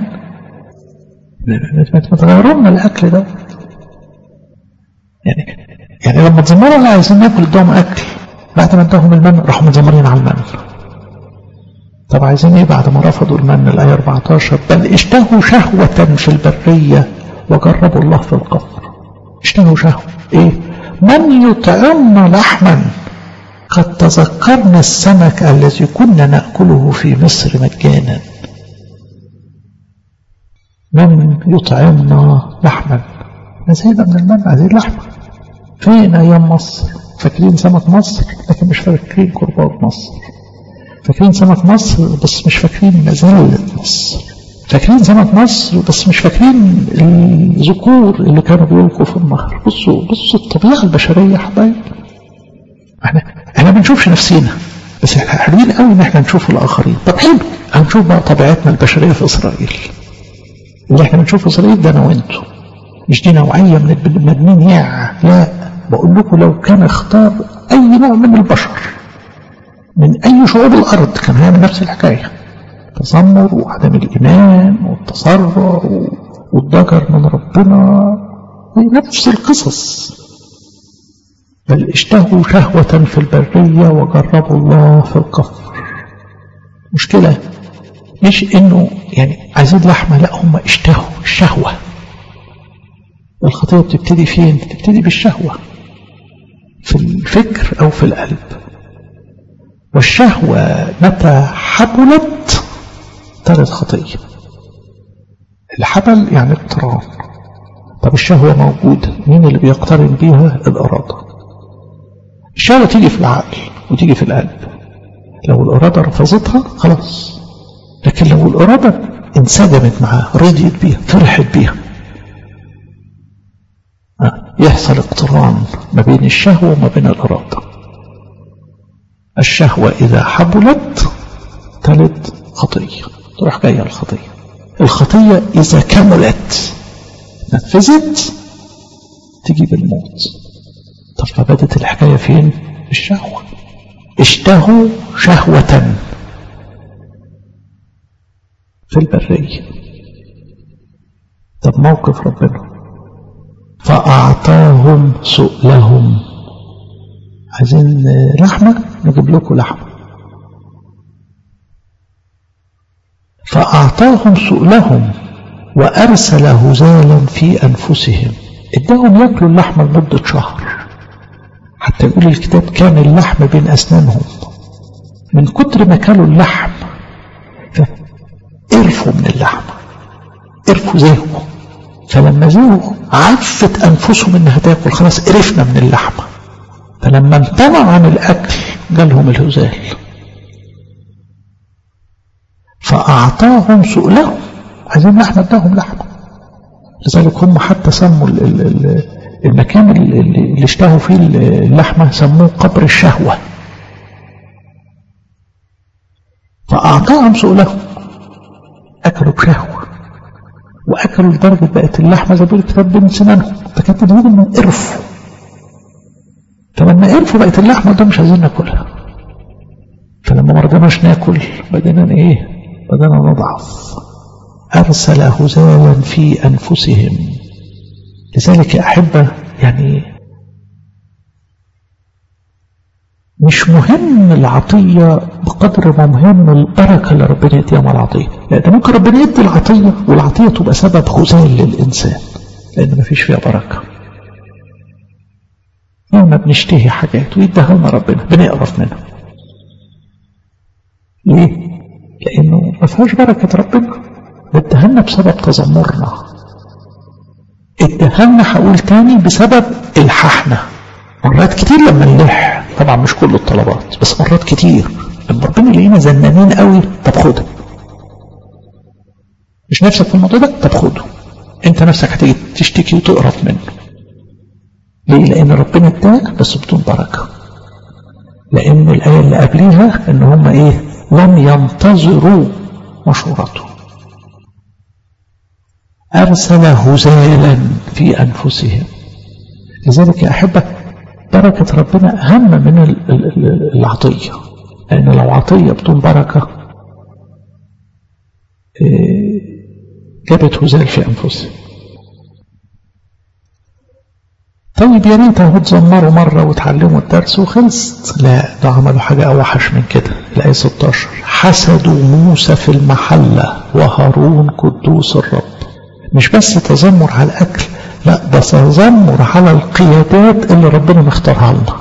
[SPEAKER 1] ما تغيروا لنا الأكل ده يعني يعني لما تزمروا اللي عايزين ناكل اداهم أكل بعد ما اداهم المن راحوا متزمرين على المن طب عايزين ايه بعد ما رفضوا المن الآية 14 بل اشتهوا شهوة في البرية وجربوا الله في القبر اشتهوا شهوة ايه من يطعمنا لحما قد تذكرنا السمك الذي كنا نأكله في مصر مجانا من يطعمنا لحما نزينا من المن عايزين لحمة فين أيام مصر فاكرين سمك مصر لكن مش فاكرين كربات مصر فاكرين سمك مصر بس مش فاكرين مزلة مصر فاكرين سمك مصر بس مش فاكرين الذكور اللي كانوا بيلقوا في النهر بصوا بصوا الطبيعة البشرية يا حبايب احنا احنا ما بنشوفش نفسينا بس احنا حلوين قوي ان احنا نشوف الاخرين طب حلو هنشوف بقى طبيعتنا البشرية في اسرائيل اللي احنا بنشوفه في اسرائيل ده انا وانتوا مش دي نوعية من البني ادمين يا لا بقول لكم لو كان اختار اي نوع من البشر من أي شعوب الأرض كان هيعمل نفس الحكاية تذمر وعدم الإيمان والتسرع والضجر من ربنا نفس القصص بل اشتهوا شهوة في البرية وجربوا الله في الكفر مشكلة مش انه يعني عايزين لحمة لا هم اشتهوا الشهوة الخطية بتبتدي فين بتبتدي بالشهوة في الفكر او في القلب والشهوة متى حبلت تلد خطية الحبل يعني اقتران طب الشهوة موجودة مين اللي بيقترن بيها الإرادة الشهوة تيجي في العقل وتيجي في القلب لو الإرادة رفضتها خلاص لكن لو الإرادة انسجمت معاه رضيت بيها فرحت بيها يحصل اقتران ما بين الشهوة وما بين الإرادة الشهوة إذا حبلت تلد خطية تروح جاية الخطية الخطية إذا كملت نفذت تجيب الموت طب فبدت الحكاية فين الشهوة اشتهوا شهوة في البرية طب موقف ربنا فأعطاهم سؤلهم عايزين لحمة نجيب لكم لحمة فأعطاهم سؤلهم وأرسل هزالا في أنفسهم اداهم ياكلوا اللحمة لمدة شهر حتى يقول الكتاب كان اللحم بين أسنانهم من كتر ما كانوا اللحم قرفوا من اللحم قرفوا زهقوا فلما زهقوا عفت أنفسهم إنها تاكل خلاص قرفنا من اللحمة فلما امتنعوا عن الأكل جالهم الهزال فأعطاهم سؤلهم عايزين لحمة اداهم لحمة لذلك هم حتى سموا ال ال ال المكان اللي, اللي اشتهوا فيه اللحمة سموه قبر الشهوة فأعطاهم سؤلهم أكلوا بشهوة وأكلوا لدرجة بقت اللحمة زي ما بيقول الكتاب بين سنانهم فكانت تدوين إنهم قرفوا فلما قرفوا بقت اللحمة ده مش عايزين ناكلها فلما ما رضيناش ناكل بدينا ايه بدينا نضعف أرسل هزالا في أنفسهم لذلك يا أحبة يعني مش مهم العطية بقدر ما مهم البركة اللي ربنا يديها مع العطية لأن ممكن ربنا يدي العطية والعطية تبقى سبب خذال للإنسان لأن مفيش فيها بركة لما بنشتهي حاجات ويديها لنا ربنا بنقرف منها ليه؟ لأنه ما فيهاش بركة ربنا اديها لنا بسبب تذمرنا اديها لنا هقول تاني بسبب الححنا مرات كتير لما نلح طبعا مش كل الطلبات بس مرات كتير لما ربنا يلاقينا زنانين قوي طب خده مش نفسك في الموضوع ده طب خده انت نفسك هتيجي تشتكي وتقرف منه ليه لان ربنا اداك بس بدون بركه لان الايه اللي قبليها ان هم ايه لم ينتظروا مشورته ارسل هزالا في انفسهم لذلك يا احبه بركه ربنا اهم من العطيه لان لو عطيه بدون بركه جابت هزال في انفسهم طيب يا ريت اهو تزمروا مرة وتعلموا الدرس وخلصت لا ده عملوا حاجة أوحش من كده الآية 16 حسدوا موسى في المحلة وهارون قدوس الرب مش بس تذمر على الأكل لا ده تذمر على القيادات اللي ربنا مختارها لنا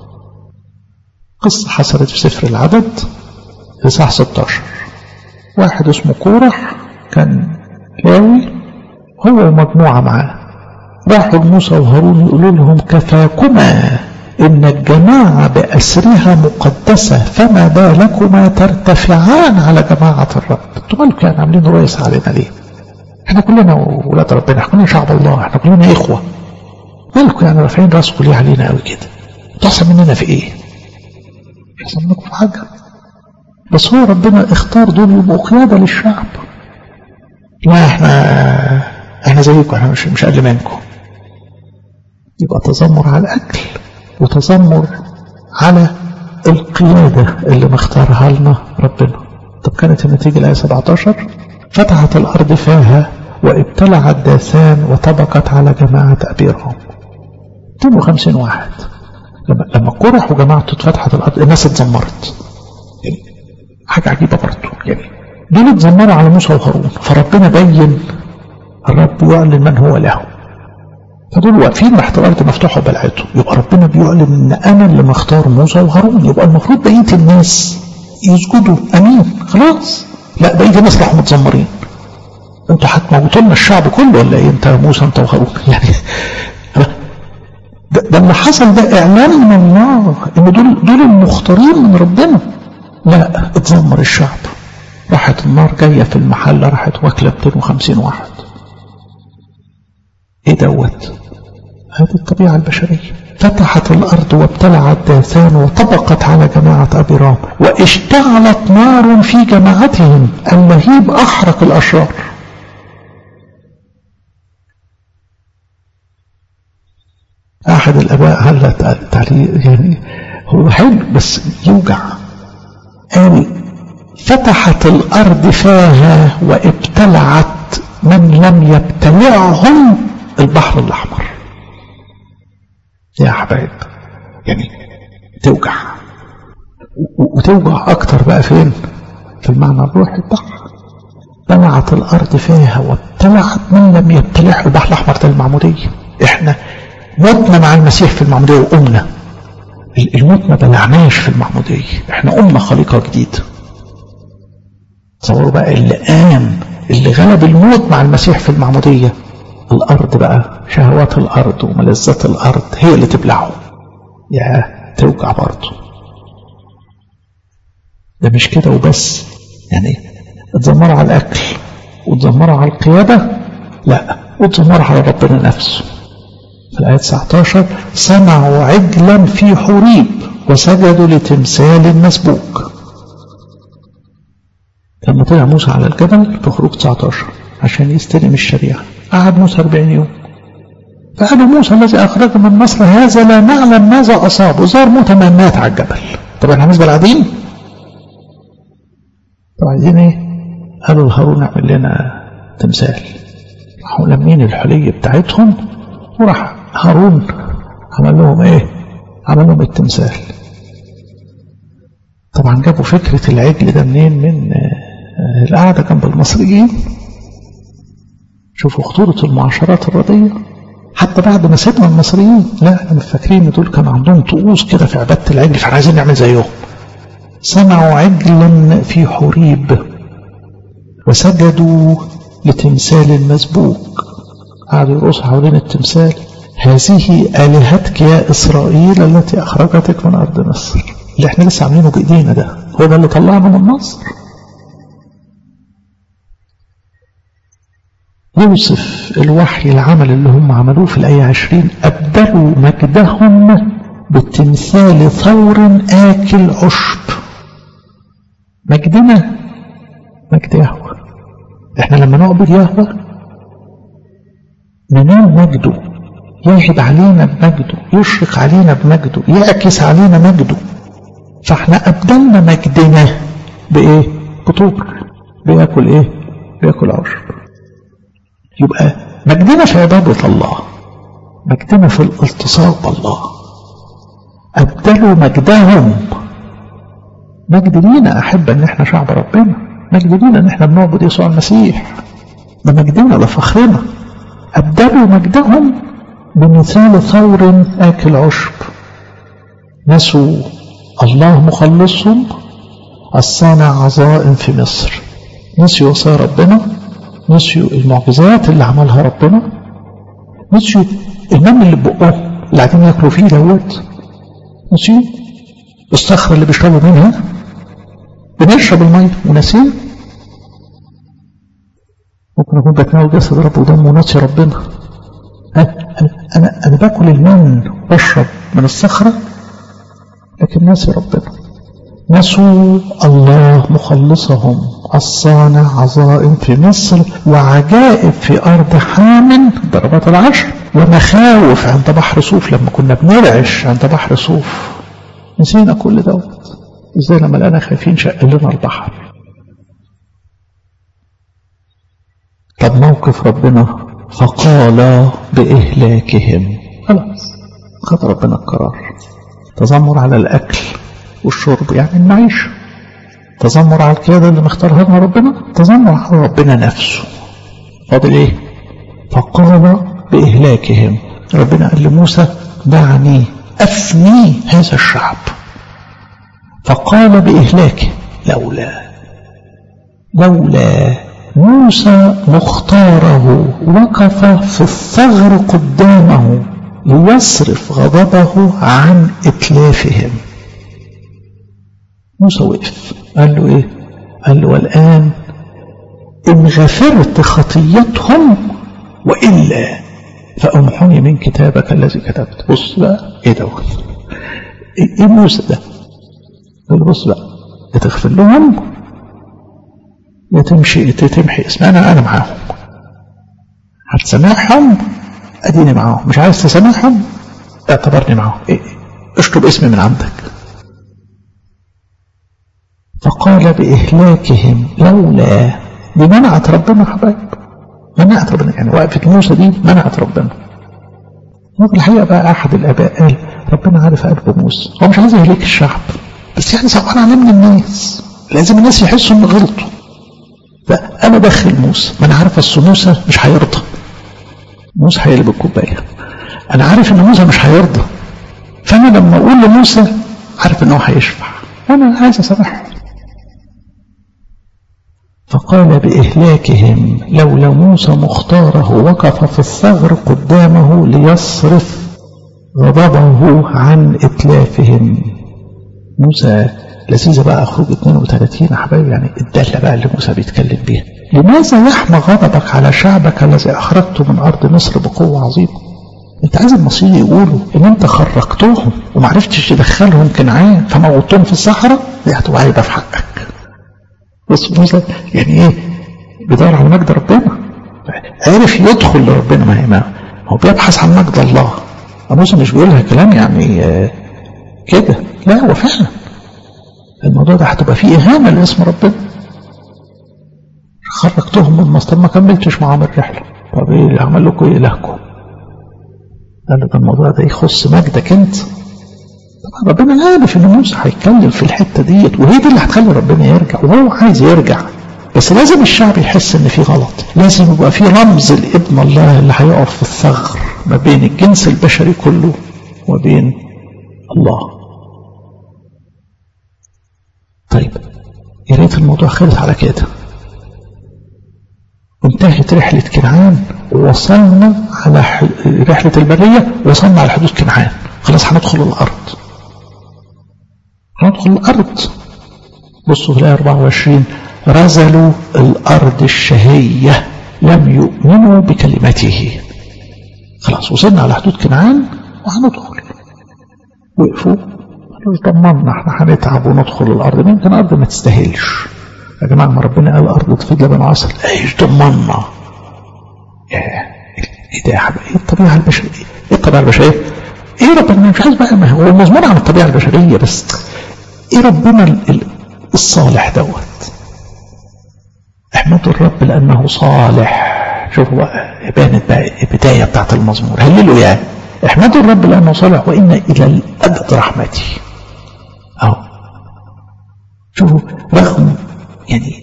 [SPEAKER 1] قصة حصلت في سفر العدد إصحاح 16 واحد اسمه كورح كان لاوي هو ومجموعة معاه راحوا لموسى وهارون يقولوا لهم كفاكما إن الجماعة بأسرها مقدسة فما بالكما ترتفعان على جماعة الرب انتوا مالكم يعني عاملين رئيس علينا ليه احنا كلنا ولاد ربنا احنا كلنا شعب الله احنا كلنا إخوة مالكم يعني رافعين راسكم ليه علينا قوي كده انتوا أحسن مننا في إيه مش أحسن منكم في حاجة بس هو ربنا اختار دول يبقوا قيادة للشعب لا احنا احنا زيكم احنا مش مش اقل منكم يبقى تذمر على الاكل وتذمر على القياده اللي مختارها لنا ربنا طب كانت النتيجه الايه 17 فتحت الارض فاها وابتلعت داثان وطبقت على جماعه ابيرهم 250 واحد لما لما كرح وجماعته اتفتحت الارض الناس اتذمرت يعني حاجه عجيبه برضه يعني دول اتذمروا على موسى وهارون فربنا بين الرب يعلن من هو له فدول واقفين تحت الارض مفتوحه وبلعتهم يبقى ربنا بيعلن ان انا اللي مختار موسى وهارون يبقى المفروض بقيه الناس يسجدوا امين خلاص لا بقيه الناس راحوا متذمرين انتوا هتموتوا لنا الشعب كله ولا ايه انت موسى انت وهارون يعني ده, ده اللي حصل ده اعلان من الله ان دول دول المختارين من ربنا لا اتذمر الشعب راحت النار جايه في المحل راحت واكله 250 واحد ايه دوت هذه الطبيعة البشرية فتحت الأرض وابتلعت داثان وطبقت على جماعة أبي رام واشتعلت نار في جماعتهم اللهيب أحرق الأشرار أحد الآباء هلا تعليق يعني هو حلو بس يوجع قال فتحت الأرض فاها وابتلعت من لم يبتلعهم البحر الأحمر يا حبايب يعني توجع وتوجع أكتر بقى فين في المعنى الروحي بتاعها بلعت الأرض فيها وابتلعت من لم يبتلعه البحر الأحمر ده المعمودية احنا متنا مع المسيح في المعمودية وقمنا الموت ما بلعناش في المعمودية احنا قمنا خليقة جديدة تصوروا بقى اللي قام اللي غلب الموت مع المسيح في المعمودية الأرض بقى شهوات الأرض وملذات الأرض هي اللي تبلعه يا توجع برضه ده مش كده وبس يعني اتذمروا على الأكل وتذمروا على القيادة لا وتذمروا على ربنا نفسه في الآية 19 صنعوا عجلا في حريب وسجدوا لتمثال مسبوك لما طلع موسى على الجبل في خروج 19 عشان يستلم الشريعة قعد موسى 40 يوم فقالوا موسى الذي أخرج من مصر هذا لا نعلم ماذا أصابه زار موتى ما مات على الجبل طب احنا هنسبة العادين طب عايزين ايه قالوا لهارون اعمل لنا تمثال راحوا لمين الحلي بتاعتهم وراح هارون عمل لهم ايه عمل لهم التمثال طبعا جابوا فكرة العجل ده منين من القعدة جنب المصريين شوفوا خطورة المعاشرات الردية حتى بعد ما سيبنا المصريين لا احنا مش فاكرين دول كان عندهم طقوس كده في عبادة العجل فاحنا عايزين نعمل زيهم صنعوا عجلا في حريب وسجدوا لتمثال المسبوك قعدوا يرقصوا حوالين التمثال هذه آلهتك يا إسرائيل التي أخرجتك من أرض مصر اللي احنا لسه عاملينه بإيدينا ده هو ده اللي طلعنا من مصر يوصف الوحي العمل اللي هم عملوه في الآية عشرين أبدلوا مجدهم بتمثال ثور آكل عشب مجدنا مجد يهوه احنا لما نعبد يهوه ننال مجده يهب علينا بمجده يشرق علينا بمجده يعكس علينا مجده فاحنا أبدلنا مجدنا بإيه بطور بياكل إيه بياكل عشب يبقى مجدنا في عبادة الله مجدنا في الالتصاق بالله أبدلوا مجدهم مجد لينا أحب أن احنا شعب ربنا مجد لينا أن احنا بنعبد يسوع المسيح ده مجدنا ده فخرنا أبدلوا مجدهم بمثال ثور آكل عشب نسوا الله مخلصهم الصانع عظائم في مصر نسيوا وصايا ربنا نسيوا المعجزات اللي عملها ربنا نسيوا المن اللي بقهم اللي قاعدين ياكلوا فيه دوت نسيوا الصخرة اللي بيشربوا منها بنشرب المية وناسين ممكن أكون بتناول جسد رب ودم وناسي ربنا أنا, أنا, أنا باكل المن وبشرب من الصخرة لكن ناسي ربنا نسوا الله مخلصهم الصانع عظائم في مصر وعجائب في أرض حام ضربات العشر ومخاوف عند بحر صوف لما كنا بنرعش عند بحر صوف نسينا كل دوت ازاي لما لقينا خايفين شق لنا البحر طب موقف ربنا فقال بإهلاكهم خلاص خد ربنا القرار تذمر على الأكل والشرب يعني المعيشة تذمر على القيادة اللي مختارها لنا ربنا تذمر على ربنا نفسه فاضل ايه فقال بإهلاكهم ربنا قال لموسى دعني أفني هذا الشعب فقال بإهلاكه لولا لولا موسى مختاره وقف في الثغر قدامه ليصرف غضبه عن إتلافهم موسى وقف قال له إيه قال له والآن إن غفرت خطيتهم وإلا فأمحني من كتابك الذي كتبت بص بقى إيه دوت إيه موسى ده قال بص بقى يا تغفر لهم يا تمشي تمحي اسم أنا أنا معاهم هتسامحهم أديني معاهم مش عايز تسامحهم اعتبرني معاهم إيه اشطب اسمي من عندك فقال بإهلاكهم لولا دي منعت ربنا حبايب منعت ربنا يعني وقفت موسى دي منعت ربنا وفي الحقيقة بقى أحد الآباء قال ربنا عارف قلب موسى هو مش عايز يهلك الشعب بس يعني صعبان عليه من الناس لازم الناس يحسوا إن غلطوا فأنا دخل موسى ما أنا عارف أصل موسى مش هيرضى موسى هيقلب الكوباية أنا عارف إن موسى مش هيرضى فأنا لما أقول لموسى عارف إن هو هيشفع أنا عايز أسامحه فقال بإهلاكهم لولا موسى مختاره وقف في الثغر قدامه ليصرف غضبه عن إتلافهم موسى لذيذة بقى خروج 32 يا حبايبي يعني الدالة بقى اللي موسى بيتكلم بيها لماذا يحمى غضبك على شعبك الذي أخرجته من أرض مصر بقوة عظيمة انت عايز المصريين يقولوا ان انت خرجتهم ومعرفتش تدخلهم كنعان فموتهم في الصحراء دي هتبقى عيبه في حقك بص موسى يعني ايه بيدور على مجد ربنا عرف يدخل لربنا ما هي ما هو بيبحث عن مجد الله موسى مش بيقولها كلام يعني آه كده لا هو فعلا الموضوع ده هتبقى فيه اهانه لاسم ربنا خرجتهم من مصر ما كملتش معاهم الرحله طب ايه اللي عمل لكم ايه لهكم قال ده الموضوع ده يخص مجدك انت طبعا ربنا عارف ان موسى هيتكلم في الحته ديت وهي دي اللي هتخلي ربنا يرجع وهو عايز يرجع بس لازم الشعب يحس ان في غلط لازم يبقى في رمز لابن الله اللي هيقف في الثغر ما بين الجنس البشري كله وبين الله طيب يا ريت الموضوع خلص على كده انتهت رحلة كنعان ووصلنا على ح... رحلة البرية وصلنا على حدود كنعان خلاص هندخل الأرض هندخل الأرض بصوا في الآية 24 رزلوا الأرض الشهية لم يؤمنوا بكلمته خلاص وصلنا على حدود كنعان وهندخل وقفوا قالوا طمنا احنا هنتعب وندخل الأرض يمكن الأرض ما تستاهلش يا جماعة ما ربنا قال الأرض تفيد لبن عسل ايش ضمنا ايه ده يا حبايبي ايه الطبيعة البشرية ايه الطبيعة البشرية ايه ربنا مش عايز بقى ما هو المضمون عن الطبيعة البشرية بس ايه ربنا الصالح دوت احمدوا الرب لانه صالح شوفوا بقى بانت بقى البداية بتاعت المزمور هللوا يعني احمدوا الرب لانه صالح وان الى الابد رحمتي اهو شوفوا رغم يعني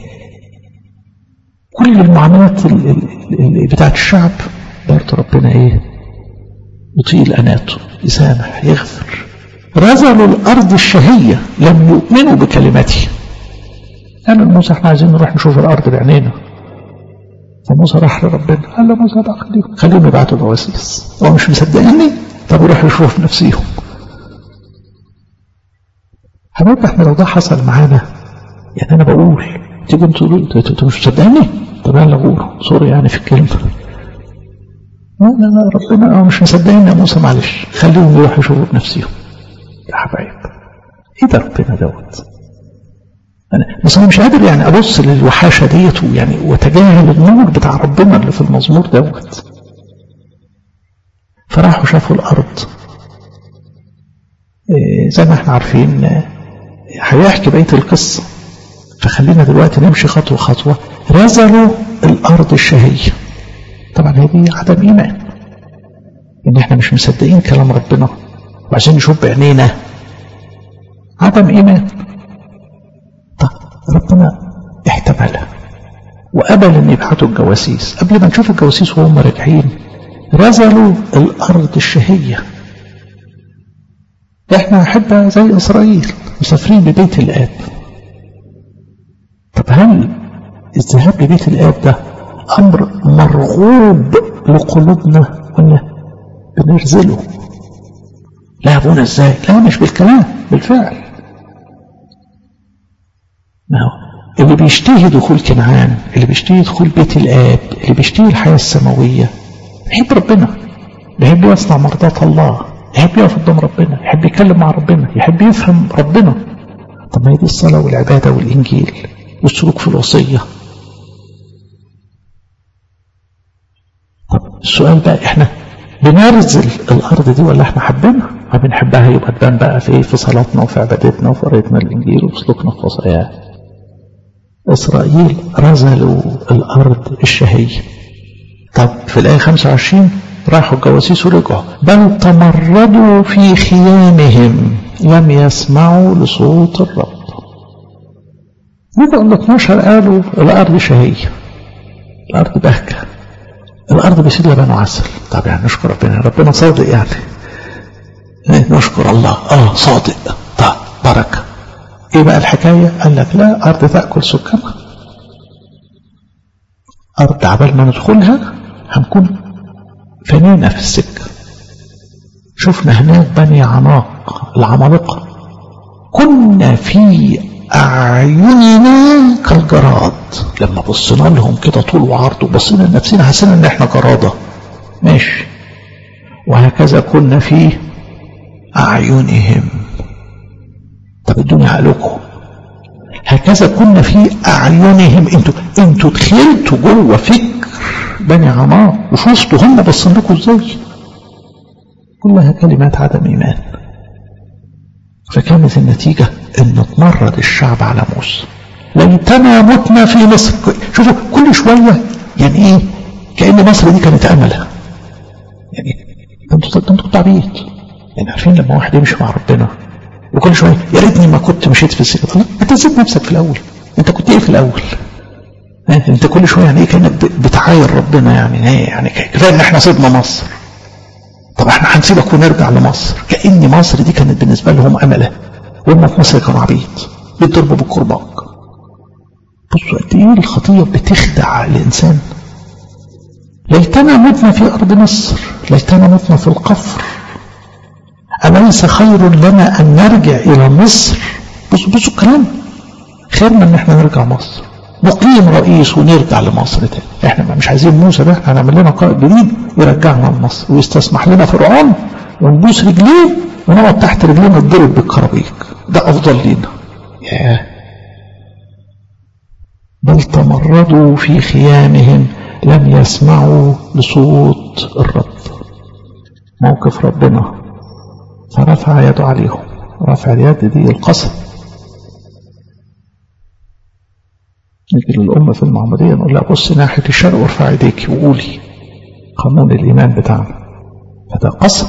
[SPEAKER 1] كل المعاناة بتاعت الشعب برضه ربنا ايه يطيل اناته يسامح يغفر رزلوا الارض الشهية لم يؤمنوا بكلمته قال لموسى احنا عايزين نروح نشوف الارض بعينينا فموسى راح لربنا قال له موسى بقى خليهم خليهم يبعتوا جواسيس هو مش مصدقني طب يروحوا يشوفوا بنفسيهم حبايبي احنا لو ده حصل معانا يعني انا بقول تيجي انتوا تقولوا انتوا مش مصدقني طب انا اقول سوري يعني في الكلمه لا لا لا ربنا اه مش مصدقين يا موسى معلش خليهم يروحوا يشوفوا بنفسهم يا حبايب ايه ده ربنا دوت انا بس انا مش قادر يعني ابص للوحاشه ديت يعني واتجاهل النور بتاع ربنا اللي في المزمور دوت فراحوا شافوا الارض إيه زي ما احنا عارفين هيحكي بقيه القصه فخلينا دلوقتي نمشي خطوه خطوه رزلوا الارض الشهيه طبعا هذه عدم ايمان ان احنا مش مصدقين كلام ربنا وعايزين نشوف بعينينا عدم ايمان طب ربنا احتملها وقبل ان يبعتوا الجواسيس قبل ما نشوف الجواسيس وهم راجعين رزلوا الارض الشهيه احنا احبة زي اسرائيل مسافرين لبيت الاب طب هل الذهاب لبيت الاب ده امر مرغوب لقلوبنا ولا بنرزله لا ابونا ازاي لا مش بالكلام بالفعل ما هو اللي بيشتهي دخول كنعان اللي بيشتهي دخول بيت الاب اللي بيشتهي الحياه السماويه بيحب ربنا بيحب يصنع مرضات الله يحب يقف قدام ربنا يحب يتكلم مع ربنا يحب يفهم ربنا طب ما هي دي الصلاه والعباده والانجيل والسلوك في الوصيه طب السؤال بقى احنا بنرزل الارض دي ولا احنا حابينها ما بنحبها يبقى تبان بقى في في صلاتنا وفي عبادتنا وفي قرايتنا الانجيل وفي سلوكنا في وصاياه اسرائيل رزلوا الارض الشهيه طب في الايه 25 راحوا الجواسيس ورجعوا بل تمردوا في خيامهم لم يسمعوا لصوت الرب يبقى ال 12 قالوا الارض شهيه الارض بهجه الارض بيسيد لبن وعسل طب يعني نشكر ربنا ربنا صادق يعني نشكر الله اه صادق طب بركه ايه بقى الحكايه قال لك لا ارض تاكل سكانها ارض عبال ما ندخلها هنكون فنينا في السكه شفنا هناك بني عناق العمالقه كنا في أعيننا كالجراد لما بصينا لهم كده طول وعرض وبصينا لنفسنا حسينا ان احنا جرادة ماشي وهكذا كنا في أعينهم طب ادوني عقلكم هكذا كنا في أعينهم انتوا انتوا دخلتوا جوه فكر بني عمار وشفتوا هم بصين لكم ازاي كلها كلمات عدم ايمان فكانت النتيجة ان اتمرد الشعب على موسى ليتنا متنا في مصر شوفوا كل شوية يعني ايه كأن مصر دي كانت املها يعني انتوا انتوا تعبيط يعني عارفين لما واحد يمشي مع ربنا وكل شويه يا ريتني ما كنت مشيت في السكه لا انت نسيت نفسك في الاول انت كنت ايه في الاول انت كل شويه يعني ايه كانك بتعاير ربنا يعني ايه يعني كفايه ان احنا سيبنا مصر طب احنا هنسيبك ونرجع لمصر كأن مصر دي كانت بالنسبة لهم أملة وهم في مصر كانوا عبيد بيتضربوا بالكرباج بصوا قد ايه الخطية بتخدع الإنسان ليتنا متنا في أرض مصر ليتنا متنا في القفر أليس خير لنا أن نرجع إلى مصر بصوا بصوا الكلام خيرنا أن احنا نرجع مصر نقيم رئيس ونرجع لمصر تاني احنا مش عايزين موسى ده احنا هنعمل لنا قائد جديد يرجعنا لمصر ويستسمح لنا فرعون ونبوس رجليه ونقعد تحت رجليه نتضرب بالكرابيك ده افضل لينا ياه بل تمردوا في خيامهم لم يسمعوا لصوت الرب موقف ربنا فرفع يده عليهم رفع اليد دي القسم نيجي للأمة في المعمودية نقول لها بص ناحية الشرق وارفع ايديك وقولي قانون الإيمان بتاعنا فده قسم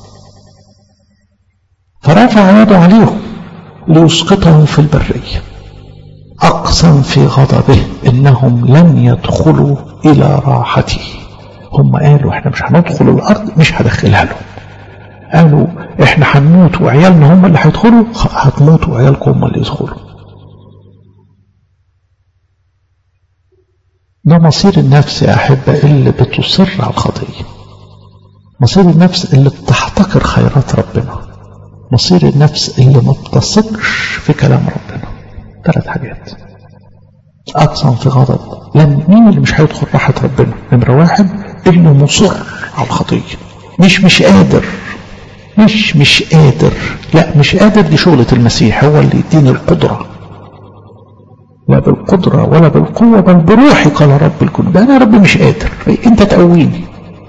[SPEAKER 1] فرفع يده عليهم ليسقطهم في البرية أقسم في غضبه إنهم لن يدخلوا إلى راحته هم قالوا احنا مش هندخل الأرض مش هدخلها لهم قالوا احنا هنموت وعيالنا هم اللي هيدخلوا هتموتوا وعيالكم هم اللي يدخلوا ده مصير النفس يا أحبة اللي بتصر على الخطية مصير النفس اللي بتحتقر خيرات ربنا مصير النفس اللي ما بتثقش في كلام ربنا ثلاث حاجات أقسم في غضب لأن مين اللي مش هيدخل راحة ربنا نمرة واحد اللي مصر على الخطية مش مش قادر مش مش قادر لا مش قادر دي شغلة المسيح هو اللي يديني القدرة لا بالقدرة ولا بالقوة بل بروحي قال رب الكل ده أنا رب مش قادر أنت تقويني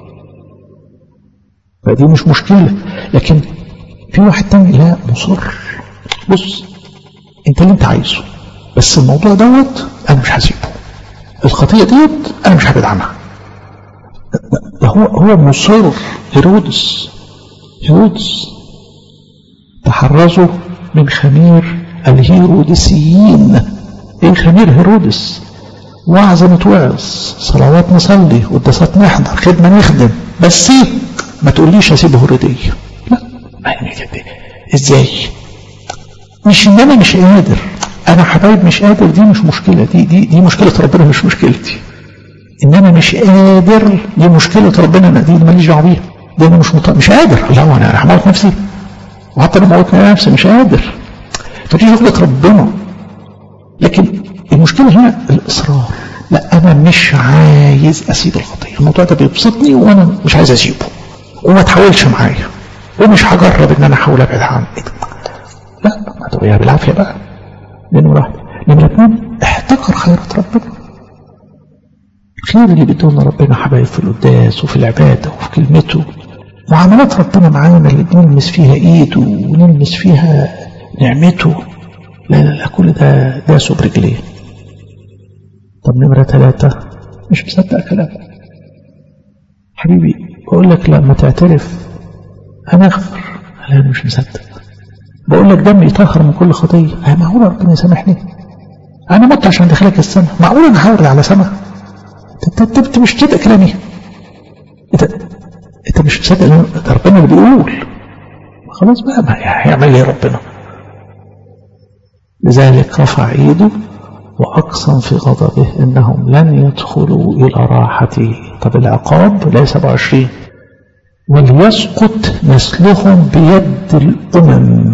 [SPEAKER 1] فدي مش مشكلة لكن في واحد تاني لا مصر بص انت اللي انت عايزه بس الموضوع دوت انا مش هسيبه الخطية ديت انا مش هبعد عنها ده هو هو مصر هيرودس هيرودس تحرزوا من خمير الهيرودسيين ايه خمير هيرودس وعظ نتوعظ صلوات نصلي قداسات نحضر خدمة نخدم بس ما تقوليش اسيب هيرودية لا يعني ازاي مش ان انا مش قادر انا حبايب مش قادر دي مش مشكلة دي دي دي مشكلة ربنا مش مشكلتي ان انا مش قادر دي مشكلة ربنا انا دي ماليش دعوه بيها دي انا مش مط... مش قادر لا انا هموت نفسي وحتى لو موتني نفسي مش قادر فدي شغلة ربنا لكن المشكلة هنا الإصرار لا أنا مش عايز أسيب الخطية الموضوع ده بيبسطني وأنا مش عايز أسيبه وما تحاولش معايا ومش هجرب إن أنا أحاول أبعد عنه لا ما تبقى بالعافية بقى دي نمرة واحدة نمرة اتنين احتقر خيرات ربنا الخير اللي بيدونا ربنا حبايب في القداس وفي العبادة وفي كلمته معاملات ربنا معانا اللي بنلمس فيها ايده ونلمس فيها نعمته لا لا لا كل ده داسه برجليه طب نمرة ثلاثة مش مصدق كلامك حبيبي بقول لك لما تعترف أنا أغفر لا أنا مش مصدق بقول لك دمي يطهر من كل خطية هي معقولة ربنا يسامحني أنا مت عشان دخلك السماء معقولة أنا هورد على سماء أنت أنت مش مصدق كلامي أنت أنت مش مصدق ده ربنا اللي بيقول خلاص بقى ما هيعمل ايه ربنا لذلك رفع ايده وأقسم في غضبه إنهم لن يدخلوا إلى راحته طب العقاب لا 27 وليسقط نسلهم بيد الأمم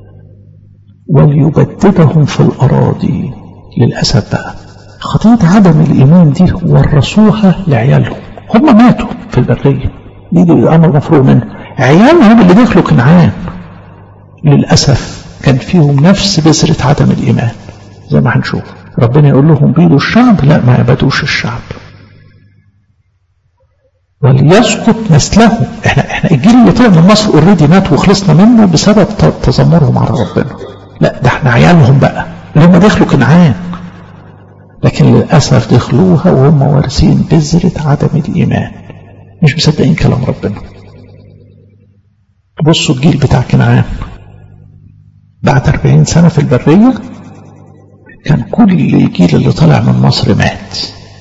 [SPEAKER 1] وليبددهم في الأراضي للأسف بقى خطية عدم الإيمان دي ورثوها لعيالهم هم ماتوا في البرية دي, دي الأمر مفروغ منه عيالهم اللي دخلوا كنعان للأسف كان فيهم نفس بذرة عدم الإيمان زي ما هنشوف ربنا يقول لهم بيدوا الشعب لا ما يبدوش الشعب وليسقط نسلهم احنا احنا الجيل اللي طلع من مصر اوريدي مات وخلصنا منه بسبب تذمرهم على ربنا لا ده احنا عيالهم بقى اللي هم دخلوا كنعان لكن للاسف دخلوها وهم وارثين بذره عدم الايمان مش مصدقين كلام ربنا بصوا الجيل بتاع كنعان بعد 40 سنة في البرية كان كل الجيل اللي طلع من مصر مات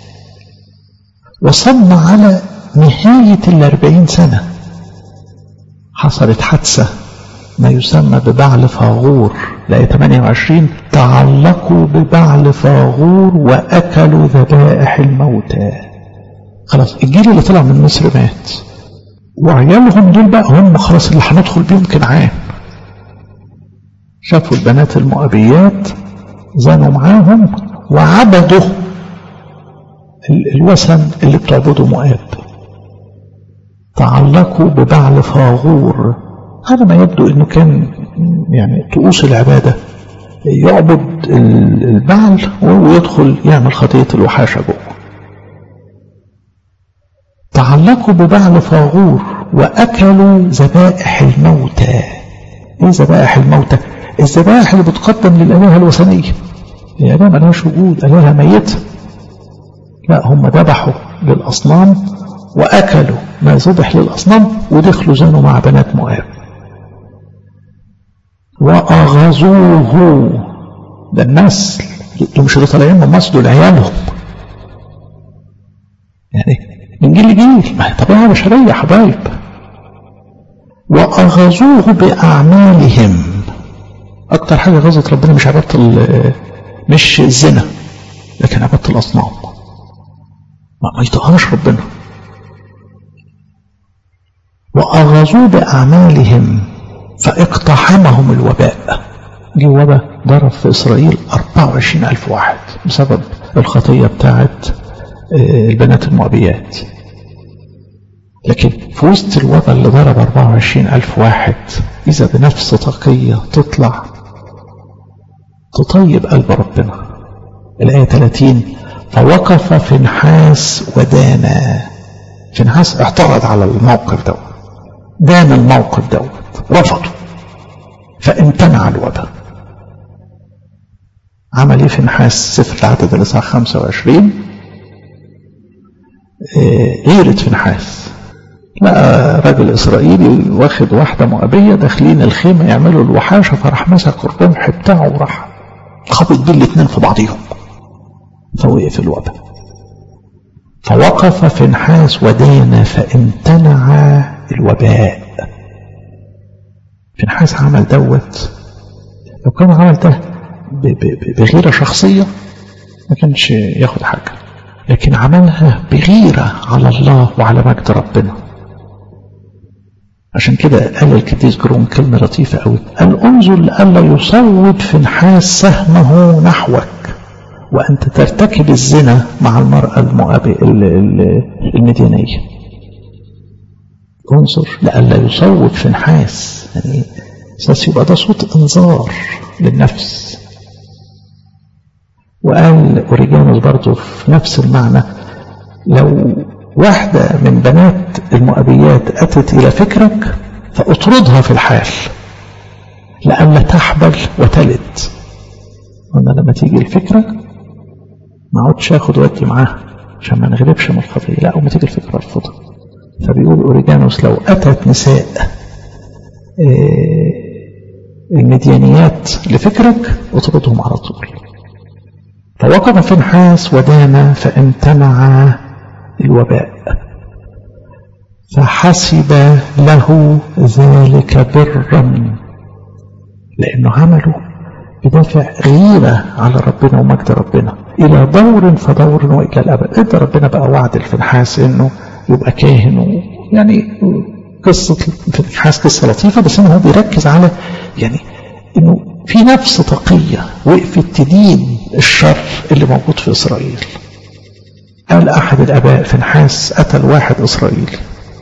[SPEAKER 1] وصلنا على نهاية الأربعين سنة حصلت حادثة ما يسمى ببعل فاغور لآية 28 تعلقوا ببعل فاغور وأكلوا ذبائح الموتى خلاص الجيل اللي طلع من مصر مات وعيالهم دول بقى هم خلاص اللي هندخل بيهم كنعان شافوا البنات المؤبيات زانوا معاهم وعبدوا الوثن اللي بتعبده مؤاب تعلقوا ببعل فاغور هذا ما يبدو انه كان يعني طقوس العبادة يعبد البعل ويدخل يعمل خطية الوحاشة جوه تعلقوا ببعل فاغور وأكلوا ذبائح الموتى ايه ذبائح الموتى الذبائح اللي بتقدم للآلهة الوثنية الآلهة ملهاش وجود آلهة ميتة لا هم ذبحوا للأصنام وأكلوا ما ذبح للأصنام ودخلوا زانوا مع بنات مؤاب وأغزوه ده الناس دول مش اللي طالعين من مصر دول عيالهم يعني من جيل لجيل ما هي طبيعة بشرية يا حبايب وأغزوه بأعمالهم أكتر حاجة غزت ربنا مش عبادة مش الزنا لكن عبادة الأصنام ما يطهرش ربنا وأغزوا بأعمالهم فاقتحمهم الوباء جه وباء ضرب في إسرائيل 24 ألف واحد بسبب الخطية بتاعت البنات المؤبيات لكن في وسط الوباء اللي ضرب 24 ألف واحد إذا بنفس تقية تطلع تطيب قلب ربنا الآية 30 فوقف فنحاس ودانا فنحاس اعترض على الموقف دوت دان الموقف دوت رفضه فامتنع الوباء عمل ايه فنحاس سفر العدد الاصحاح 25 إيه غيرة فنحاس لقى راجل اسرائيلي واخد واحده مؤبيه داخلين الخيمه يعملوا الوحاشه فراح مسك الرمح بتاعه وراح خبط بيه الاثنين في بعضيهم فوقف الوباء فوقف فنحاس ودان فامتنع الوباء فنحاس عمل دوت لو كان عمل ده بغيرة شخصية ما كانش ياخد حاجة لكن عملها بغيرة على الله وعلى مجد ربنا عشان كده قال الكتيس جرون كلمة لطيفة قوي قال انظر لألا يصوب فنحاس سهمه نحوك وأنت ترتكب الزنا مع المرأة المؤابي المدينية انظر لألا يصوب فنحاس يعني أساس يبقى ده صوت إنذار للنفس وقال أوريجانوس برضه في نفس المعنى لو واحدة من بنات المؤبيات أتت إلى فكرك فاطردها في الحال لألا تحبل وتلد قلنا لما تيجي الفكرة ما اقعدش اخد ودي معاها عشان ما نغلبش من الخطية لا وما تيجي الفكرة ارفضها فبيقول أوريجانوس لو أتت نساء المديانيات لفكرك اطردهم على طول فوقف فنحاس ودان فامتنع الوباء فحسب له ذلك برا لأنه عمله بدافع غيرة على ربنا ومجد ربنا إلى دور فدور وإلى الأبد إدى ربنا بقى وعد الفنحاس إنه يبقى كاهن يعني قصة الفنحاس قصة لطيفة بس إنه هو بيركز على يعني إنه في نفس تقية وقفت تدين الشر اللي موجود في إسرائيل قال أحد الآباء فنحاس قتل واحد إسرائيلي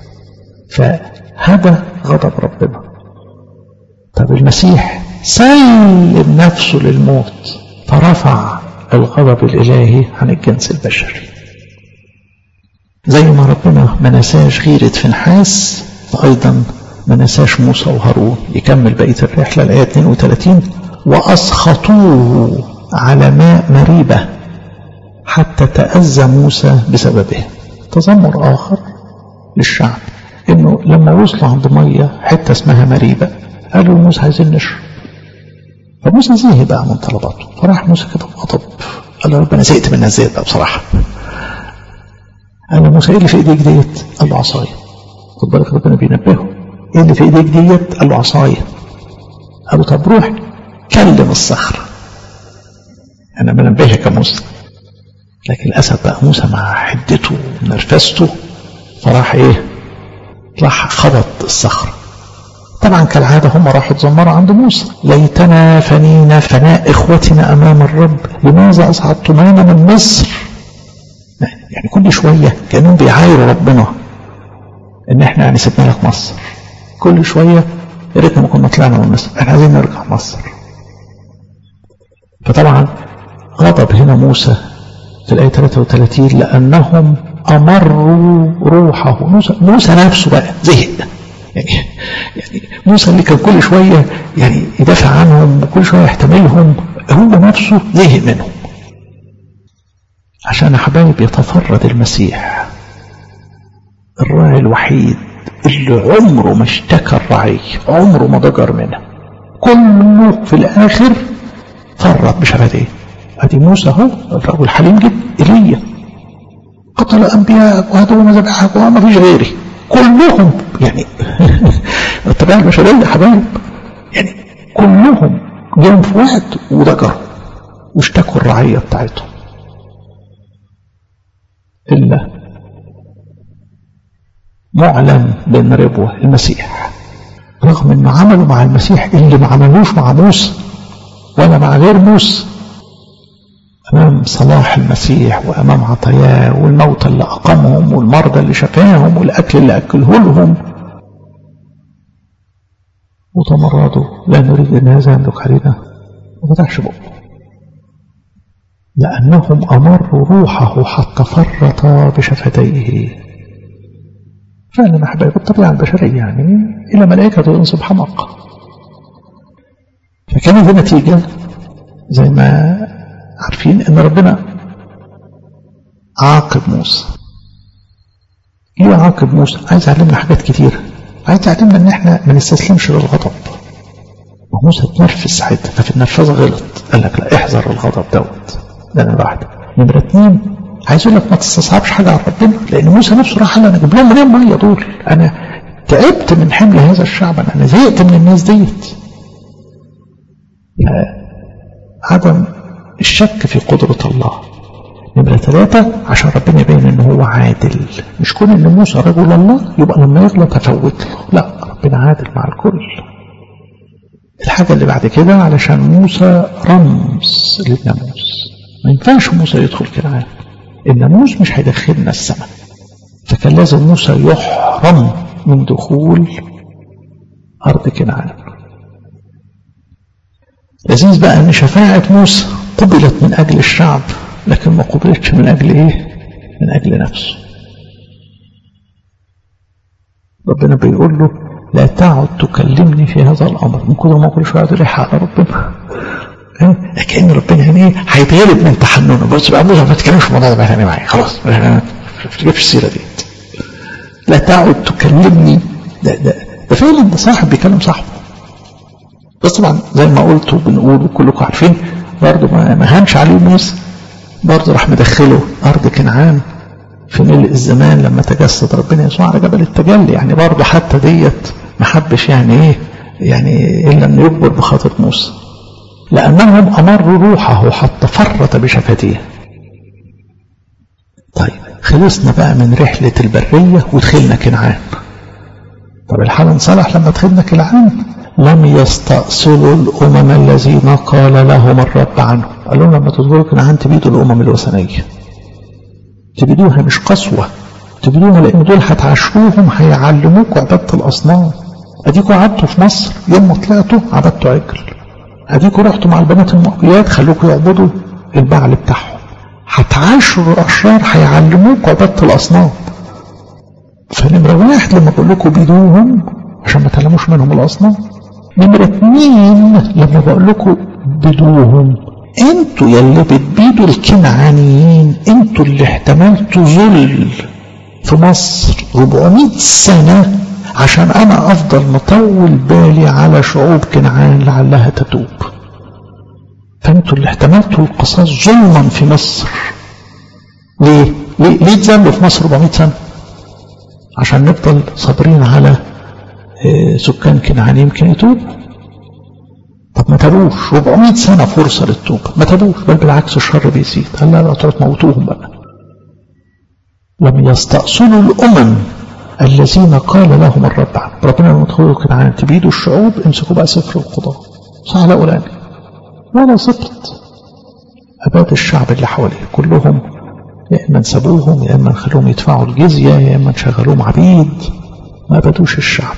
[SPEAKER 1] فهدى غضب ربنا طب المسيح سلم نفسه للموت فرفع الغضب الإلهي عن الجنس البشري زي ما ربنا ما نساش غيرة فنحاس فأيضا ما نساش موسى وهارون يكمل بقية الرحلة الآية 32 وأسخطوه على ماء مريبة حتى تأذى موسى بسببه تذمر آخر للشعب إنه لما وصلوا عند مية حتة اسمها مريبة قالوا لموسى عايزين نشرب فموسى زهق بقى من طلباته فراح موسى كده بغضب قال له ربنا زهقت منها زهقت بقى بصراحة قال له موسى ايه اللي في ايديك ديت؟ قال له عصاية خد بالك ربنا بينبهه ايه اللي في ايديك ديت؟ قال له عصاية قال له طب روح كلم الصخرة انا بنبهك يا موسى لكن للاسف بقى موسى مع حدته ونرفزته فراح ايه؟ راح خبط الصخره طبعا كالعادة هم راحوا اتذمروا عند موسى ليتنا فنينا فناء إخوتنا أمام الرب لماذا أصعدتمانا من مصر يعني كل شوية كانوا بيعايروا ربنا إن إحنا يعني سيبنا لك مصر كل شوية يا ريتنا ما كنا طلعنا من مصر إحنا عايزين نرجع مصر فطبعا غضب هنا موسى في الآية 33 لأنهم أمروا روحه موسى, موسى نفسه بقى زهق يعني يعني موسى اللي كان كل شوية يعني يدافع عنهم وكل شوية يحتملهم هو نفسه زهق منهم عشان يا حبايب يتفرد المسيح الراعي الوحيد اللي عمره ما اشتكى الرعي عمره ما ضجر منها كله في الآخر فرط بشفتيه ادي موسى اهو الرجل حليم جدا ايليا قتل انبياء وهدوا مذابحك وما فيش غيري كلهم يعني الطبيعه البشريه يا حبايب يعني كلهم جم في وقت وضجروا واشتكوا الرعيه بتاعتهم الا معلن بين ربوه المسيح رغم انه عملوا مع المسيح اللي ما عملوش مع موسى ولا مع غير موسى أمام صلاح المسيح وأمام عطاياه والموتى اللي أقامهم والمرضى اللي شفاهم والأكل اللي أكله لهم وتمردوا لا نريد أن هذا يملك علينا ما فتحش بقه لأنهم أمروا روحه حتى فرط بشفتيه فعلا أحبائي بالطبيعة البشرية يعني إلى ملائكة ينصب حمق فكانت النتيجة زي ما عارفين ان ربنا عاقب موسى ليه عاقب موسى عايز يعلمنا حاجات كتير عايز يعلمنا ان احنا ما نستسلمش للغضب وموسى اتنرفز ساعتها ففي النرفزه غلط قال لك لا احذر الغضب دوت ده انا واحده نمره اتنين عايز اقول لك ما تستصعبش حاجه على ربنا لان موسى نفسه راح قال انا اجيب لهم منين ميه دول انا تعبت من حمل هذا الشعب انا زهقت من الناس ديت عدم الشك في قدرة الله نمرة ثلاثة عشان ربنا يبين ان هو عادل مش كون ان موسى رجل الله يبقى لما يغلط هفوت له لا ربنا عادل مع الكل الحاجة اللي بعد كده علشان موسى رمز للناموس ما ينفعش موسى يدخل كنعان الناموس مش هيدخلنا السماء فكان لازم موسى يحرم من دخول أرض كنعان لذيذ بقى ان شفاعة موسى قبلت من أجل الشعب لكن ما قبلتش من أجل إيه من أجل نفسه ربنا بيقول له لا تعد تكلمني في هذا الأمر من كل ما كل شوية يقعد يلح على ربنا كأن ربنا يعني ايه هيتغلب من تحننه بص بقى موسى ما تتكلمش في الموضوع ده بقى معايا خلاص ما تجيبش السيره دي لا تعد تكلمني ده ده ده فعلا ده صاحب بيكلم صاحبه بس طبعا زي ما قلت وبنقول وكلكم عارفين برضه ما هانش عليه موسى برضه راح مدخله أرض كنعان في ملء الزمان لما تجسد ربنا يسوع على جبل التجلي يعني برضه حتى ديت ما حبش يعني ايه يعني الا انه يكبر بخاطر موسى لانهم امروا روحه حتى فرط بشفتيه طيب خلصنا بقى من رحلة البرية ودخلنا كنعان طب الحال انصلح لما دخلنا كنعان لم يستأصلوا الأمم الذين قال لهم الرب عنهم قال لهم لما تدخلوا كنعان تبيدوا الأمم الوثنية تبيدوها مش قسوة تبيدوها لأن دول هتعشروهم هيعلموكوا عبادة الأصنام أديكوا قعدتوا في مصر يوم ما طلعتوا عبدتوا عجل أديكوا رحتوا مع البنات المؤمنات خلوكوا يعبدوا البعل بتاعهم هتعاشروا الأشرار هيعلموكوا عبادة الأصنام فنمرة واحد لما بقول لكم بيدوهم عشان ما تعلموش منهم الأصنام نمرة اتنين لما بقول لكم بدوهم انتوا يلي بتبيدوا الكنعانيين انتوا اللي احتملتوا ذل في مصر 400 سنة عشان انا افضل مطول بالي على شعوب كنعان لعلها تتوب فانتوا اللي احتملتوا القصاص ظلما في مصر ليه؟ ليه, ليه اتذنبوا في مصر 400 سنة؟ عشان نفضل صابرين على سكان كنعان يمكن يتوبوا طب ما تابوش 400 سنة فرصة للتوبة ما تابوش بل بالعكس الشر بيزيد هل لا تروح موتوهم بقى لم يستأصلوا الأمم الذين قال لهم الرب عنه ربنا لما تدخلوا كنعان تبيدوا الشعوب امسكوا بقى سفر القضاء سهل أولاني ولا سقط أباد الشعب اللي حواليه كلهم يا إما نسبوهم يا إما نخلوهم يدفعوا الجزية يا إما نشغلوهم عبيد ما بدوش الشعب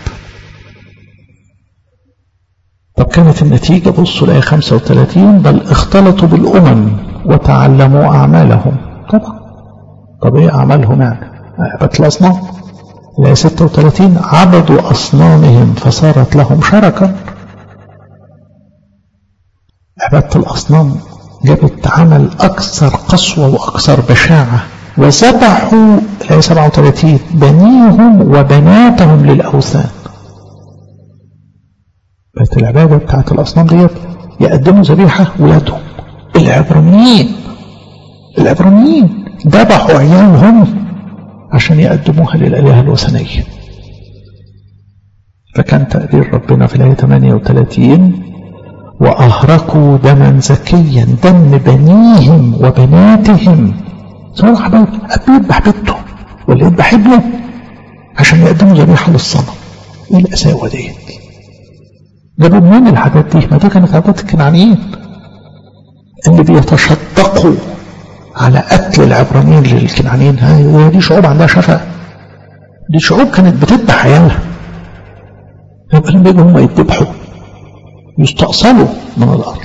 [SPEAKER 1] طب كانت النتيجة بصوا الآية 35 بل اختلطوا بالأمم وتعلموا أعمالهم طبعا طب إيه أعمالهم يعني عبادة الأصنام الآية 36 عبدوا أصنامهم فصارت لهم شركا عبادة الأصنام جابت عمل أكثر قسوة وأكثر بشاعة وذبحوا الآية 37 بنيهم وبناتهم للأوثان بقت العبادة بتاعت الأصنام ديت يقدموا ذبيحة ولادهم العبرانيين العبرانيين ذبحوا عيالهم عشان يقدموها للآلهة الوثنية فكان تقدير ربنا في الآية 38 وأهرقوا دما زكيا دم بنيهم وبناتهم صراحة بقى أبي يذبح بنته ولا يذبح ابنه عشان يقدموا ذبيحة للصنم إيه الأساوة ديت جابوا منين الحاجات دي ما دي كانت عادات الكنعانيين اللي بيتشدقوا على قتل العبرانيين للكنعانيين هاي دي شعوب عندها شفا دي شعوب كانت بتذبح عيالها يبقى لما يجوا هم يذبحوا يستأصلوا من الأرض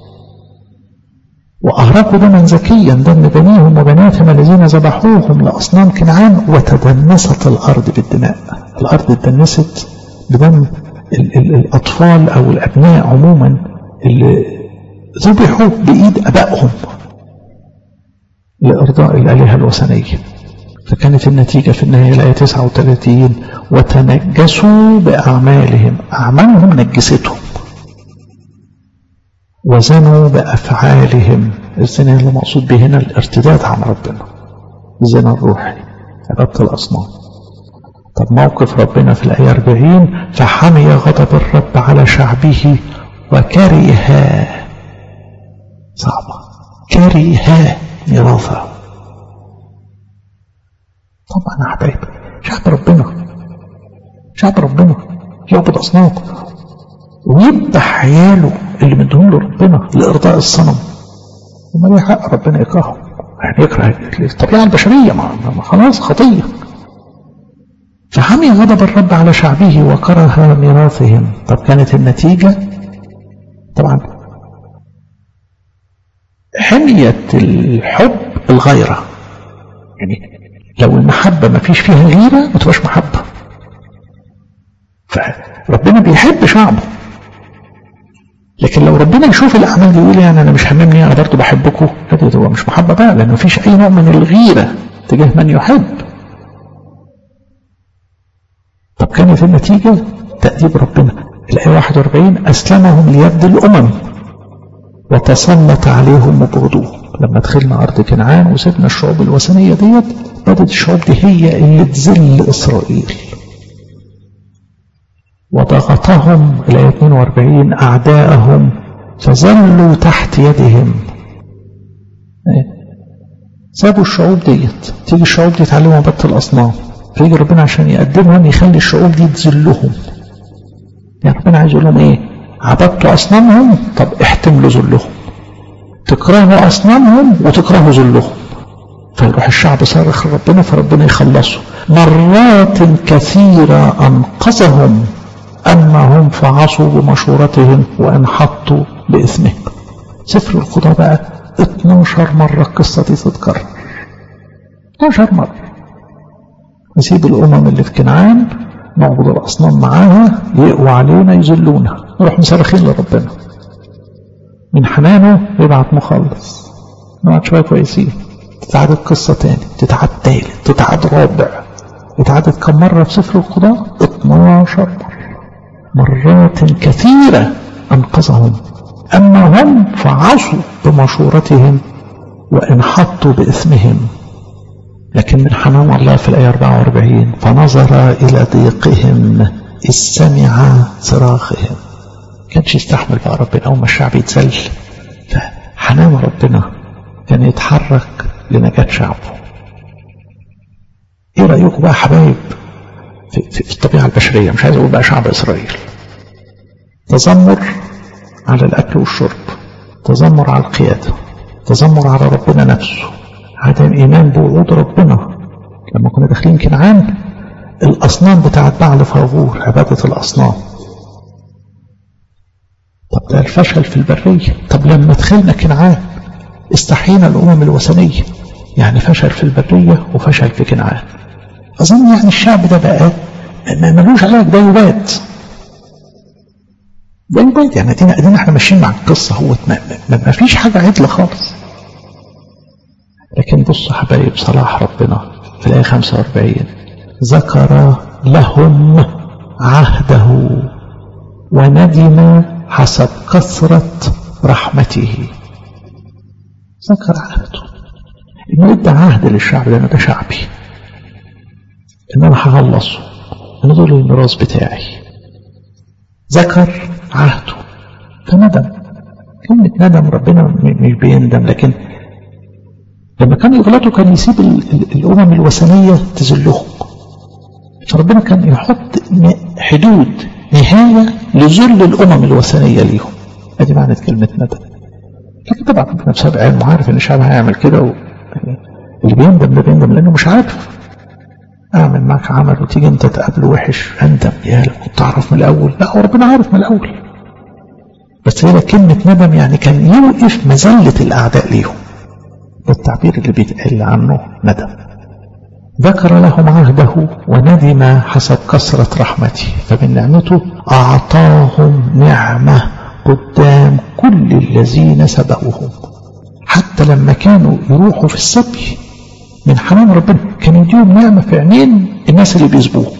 [SPEAKER 1] وأهرقوا دما زكيا دم بنيهم وبناتهم الذين ذبحوهم لأصنام كنعان وتدنست الأرض بالدماء الأرض اتدنست بدم ال ال الأطفال أو الأبناء عموما اللي ذبحوا بإيد أبائهم لإرضاء الآلهة الوثنية فكانت النتيجة في النهاية الآية 39 وتنجسوا بأعمالهم أعمالهم نجستهم وزنوا بأفعالهم الزنا اللي مقصود به هنا الارتداد عن ربنا الزنا الروحي عبادة الأصنام طب موقف ربنا في الآية 40 فحمي غضب الرب على شعبه وكره صعبة كره ميراثه طبعا يا حبايب شعب ربنا شعب ربنا يعبد أصنام ويذبح عياله اللي مدهم له ربنا لإرضاء الصنم وما ليه حق ربنا يكرههم يعني يكره الطبيعة البشرية ما خلاص خطية فحمي غضب الرب على شعبه وكره ميراثهم طب كانت النتيجة طبعا حمية الحب الغيرة يعني لو المحبة ما فيش فيها غيرة ما تبقاش محبة فربنا بيحب شعبه لكن لو ربنا يشوف الأعمال دي يقول يعني أنا مش هممني أنا برضه بحبكم ده تبقى مش محبة بقى لأن مفيش أي نوع من الغيرة تجاه من يحب طب كانت النتيجة تأديب ربنا الآية 41 أسلمهم ليد الأمم وتسلط عليهم وبغضوهم لما دخلنا أرض كنعان وسبنا الشعوب الوثنية ديت بدأت الشعوب دي هي اللي تذل إسرائيل وضغطهم إلى 42 أعداءهم فظلوا تحت يدهم سابوا الشعوب ديت تيجي الشعوب دي تعلموا عبادة الأصنام فيجي ربنا عشان يقدمهم يخلي الشعوب دي تذلهم يعني ربنا عايز يقول لهم ايه عبدتوا أصنامهم طب احتملوا ذلهم تكرهوا أصنامهم وتكرهوا ذلهم فيروح الشعب صارخ ربنا فربنا يخلصه مرات كثيرة أنقذهم أنهم فعصوا بمشورتهم وانحطوا بإثمهم سفر القضاء بقى 12 مرة القصة دي تتكرر 12 مرة نسيب الأمم اللي في كنعان نعبد الأصنام معاها يقوى علينا يذلونا نروح مصرخين لربنا من حنانه يبعت مخلص نقعد شوية كويسين تتعاد القصة تاني تتعاد تالت تتعاد رابع اتعادت كم مرة في سفر القضاء 12 مرة مرات كثيرة أنقذهم أما هم فعصوا بمشورتهم وانحطوا بإثمهم لكن من حنان الله في الآية 44 فنظر إلى ضيقهم إذ سمع صراخهم كانش يستحمل بقى ربنا أول ما الشعب يتذل فحنان ربنا كان يتحرك لنجاة شعبه ايه رأيكم بقى حبايب في, في, في الطبيعة البشرية مش عايز اقول بقى شعب اسرائيل تذمر على الاكل والشرب تذمر على القيادة تذمر على ربنا نفسه عدم ايمان بوعود ربنا لما كنا داخلين كنعان الاصنام بتاعت بعل فاغور عبادة الاصنام طب ده الفشل في البرية طب لما دخلنا كنعان استحينا الامم الوثنية يعني فشل في البرية وفشل في كنعان أظن يعني الشعب ده بقى ما ملوش علاج ده يبات ده يبات يعني ادينا ادينا احنا ماشيين مع القصة هو ما, ما, ما فيش حاجة عدلة خالص لكن بصوا حبايب صلاح ربنا في الآية 45 ذكر لهم عهده وندم حسب كثرة رحمته ذكر عهده انه ادى عهد للشعب لان ده شعبي ان انا هخلصه ان دول الميراث بتاعي ذكر عهده فندم كلمة ندم ربنا مش بيندم لكن لما كان يغلطوا كان يسيب الأمم الوثنية تذلهم فربنا كان يحط حدود نهاية لذل الأمم الوثنية ليهم ادي معنى كلمة ندم لكن طبعا ربنا بسبب علمه عارف ان الشعب هيعمل كده و... اللي بيندم ده بيندم لانه مش عارف اعمل معك عمل وتيجي انت تقابله وحش اندم يا لو كنت اعرف من الاول لا هو ربنا عارف من الاول بس هنا كلمة ندم يعني كان يوقف مذلة الاعداء ليهم ده التعبير اللي بيتقال عنه ندم ذكر لهم عهده وندم حسب كثرة رحمته فمن نعمته أعطاهم نعمة قدام كل الذين سبقوهم حتى لما كانوا يروحوا في السبي من حنان ربنا كان يديهم نعمة في عينين الناس اللي بيسبوه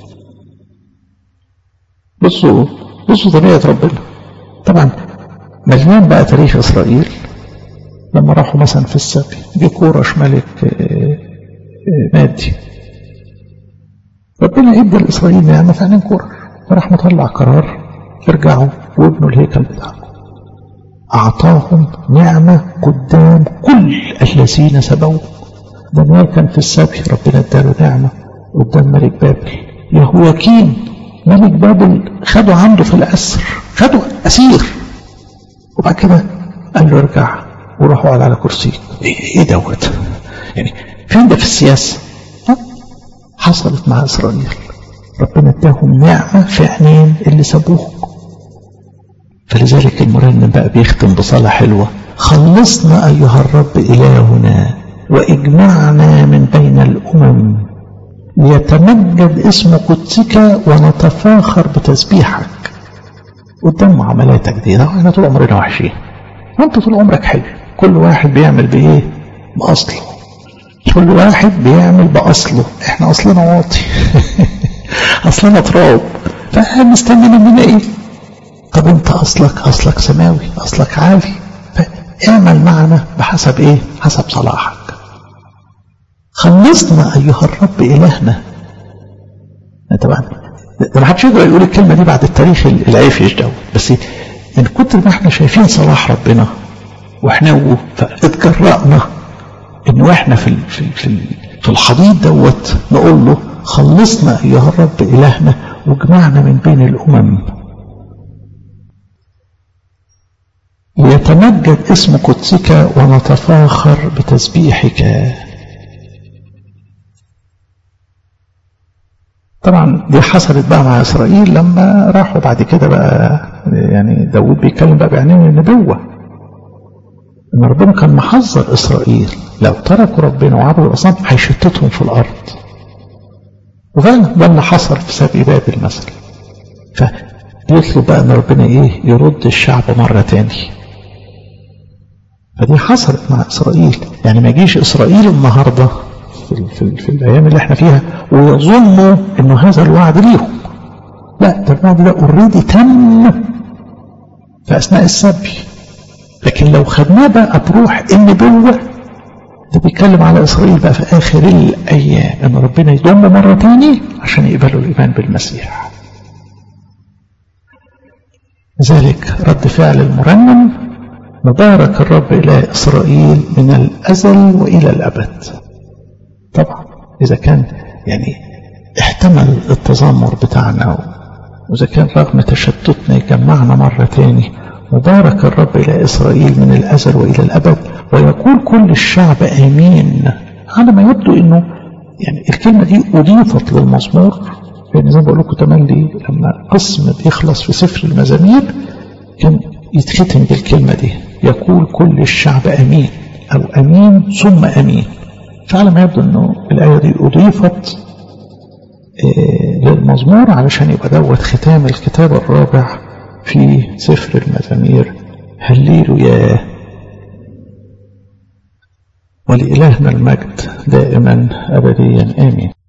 [SPEAKER 1] بصوا بصوا طبيعة ربنا طبعا مليان بقى تاريخ إسرائيل لما راحوا مثلا في السبي جه كورش ملك مادي ربنا ادى لإسرائيل نعمة في عينين كورش فراح مطلع قرار ارجعوا وابنوا الهيكل بتاعكم أعطاهم نعمة قدام كل الذين سبوا دانيال كان في السبي ربنا اداله نعمة قدام ملك بابل يهوياكين ملك بابل خدوا عنده في الأسر خدوا أسير وبعد كده قال له ارجع وروح اقعد على كرسيك ايه دوت يعني فين ده في السياسة حصلت مع إسرائيل ربنا اداهم نعمة في عينين اللي سابوهم فلذلك المرنم بقى بيختم بصلاة حلوة خلصنا أيها الرب إلهنا وإجمعنا من بين الأمم ليتمجد اسم قدسك ونتفاخر بتسبيحك قدام معاملاتك دي ده احنا طول عمرنا وحشين وانت طول عمرك حلو كل واحد بيعمل بايه باصله كل واحد بيعمل باصله احنا اصلنا واطي اصلنا تراب فمستني مننا ايه طب انت اصلك اصلك سماوي اصلك عالي فاعمل معنا بحسب ايه حسب صلاحك خلصنا ايها الرب الهنا طبعا ما حدش يقدر يقول الكلمه دي بعد التاريخ العيفش ده بس من كتر ما احنا شايفين صلاح ربنا واحنا اتجرأنا ان واحنا في في في, في الحضيض دوت نقول له خلصنا ايها الرب الهنا واجمعنا من بين الامم ليتمجد اسم قدسك ونتفاخر بتسبيحك طبعا دي حصلت بقى مع اسرائيل لما راحوا بعد كده بقى يعني داود بيتكلم بقى بعينين النبوه ان ربنا كان محذر اسرائيل لو تركوا ربنا وعبدوا الاصنام هيشتتهم في الارض وفعلا ده اللي حصل في سبي بابل مثلا فبيطلب بقى ان ربنا ايه يرد الشعب مره تاني فدي حصلت مع اسرائيل يعني ما يجيش اسرائيل النهارده في, في, في الايام اللي احنا فيها ويظنوا انه هذا الوعد ليهم لا ده الوعد ده اوريدي تم في أثناء السبي لكن لو خدناه بقى بروح النبوة ده بيتكلم على إسرائيل بقى في آخر الأيام إن ربنا يضم مرة تاني عشان يقبلوا الإيمان بالمسيح ذلك رد فعل المرنم مبارك الرب إله إسرائيل من الأزل وإلى الأبد طبعا إذا كان يعني احتمل التذمر بتاعنا وإذا كان رغم تشتتنا يجمعنا مرة تاني مبارك الرب إلى إسرائيل من الأزل وإلى الأبد ويقول كل الشعب آمين على ما يبدو أنه يعني الكلمة دي أضيفت للمزمور لأن زي ما بقول لكم تملي لما قسم بيخلص في سفر المزامير كان يتختم بالكلمة دي يقول كل الشعب أمين أو أمين ثم أمين فعلى ما يبدو أنه الآية دي أضيفت للمزمور علشان يبقى دوت ختام الكتاب الرابع في سفر المزامير هللوا يا ولإلهنا المجد دائما أبديا آمين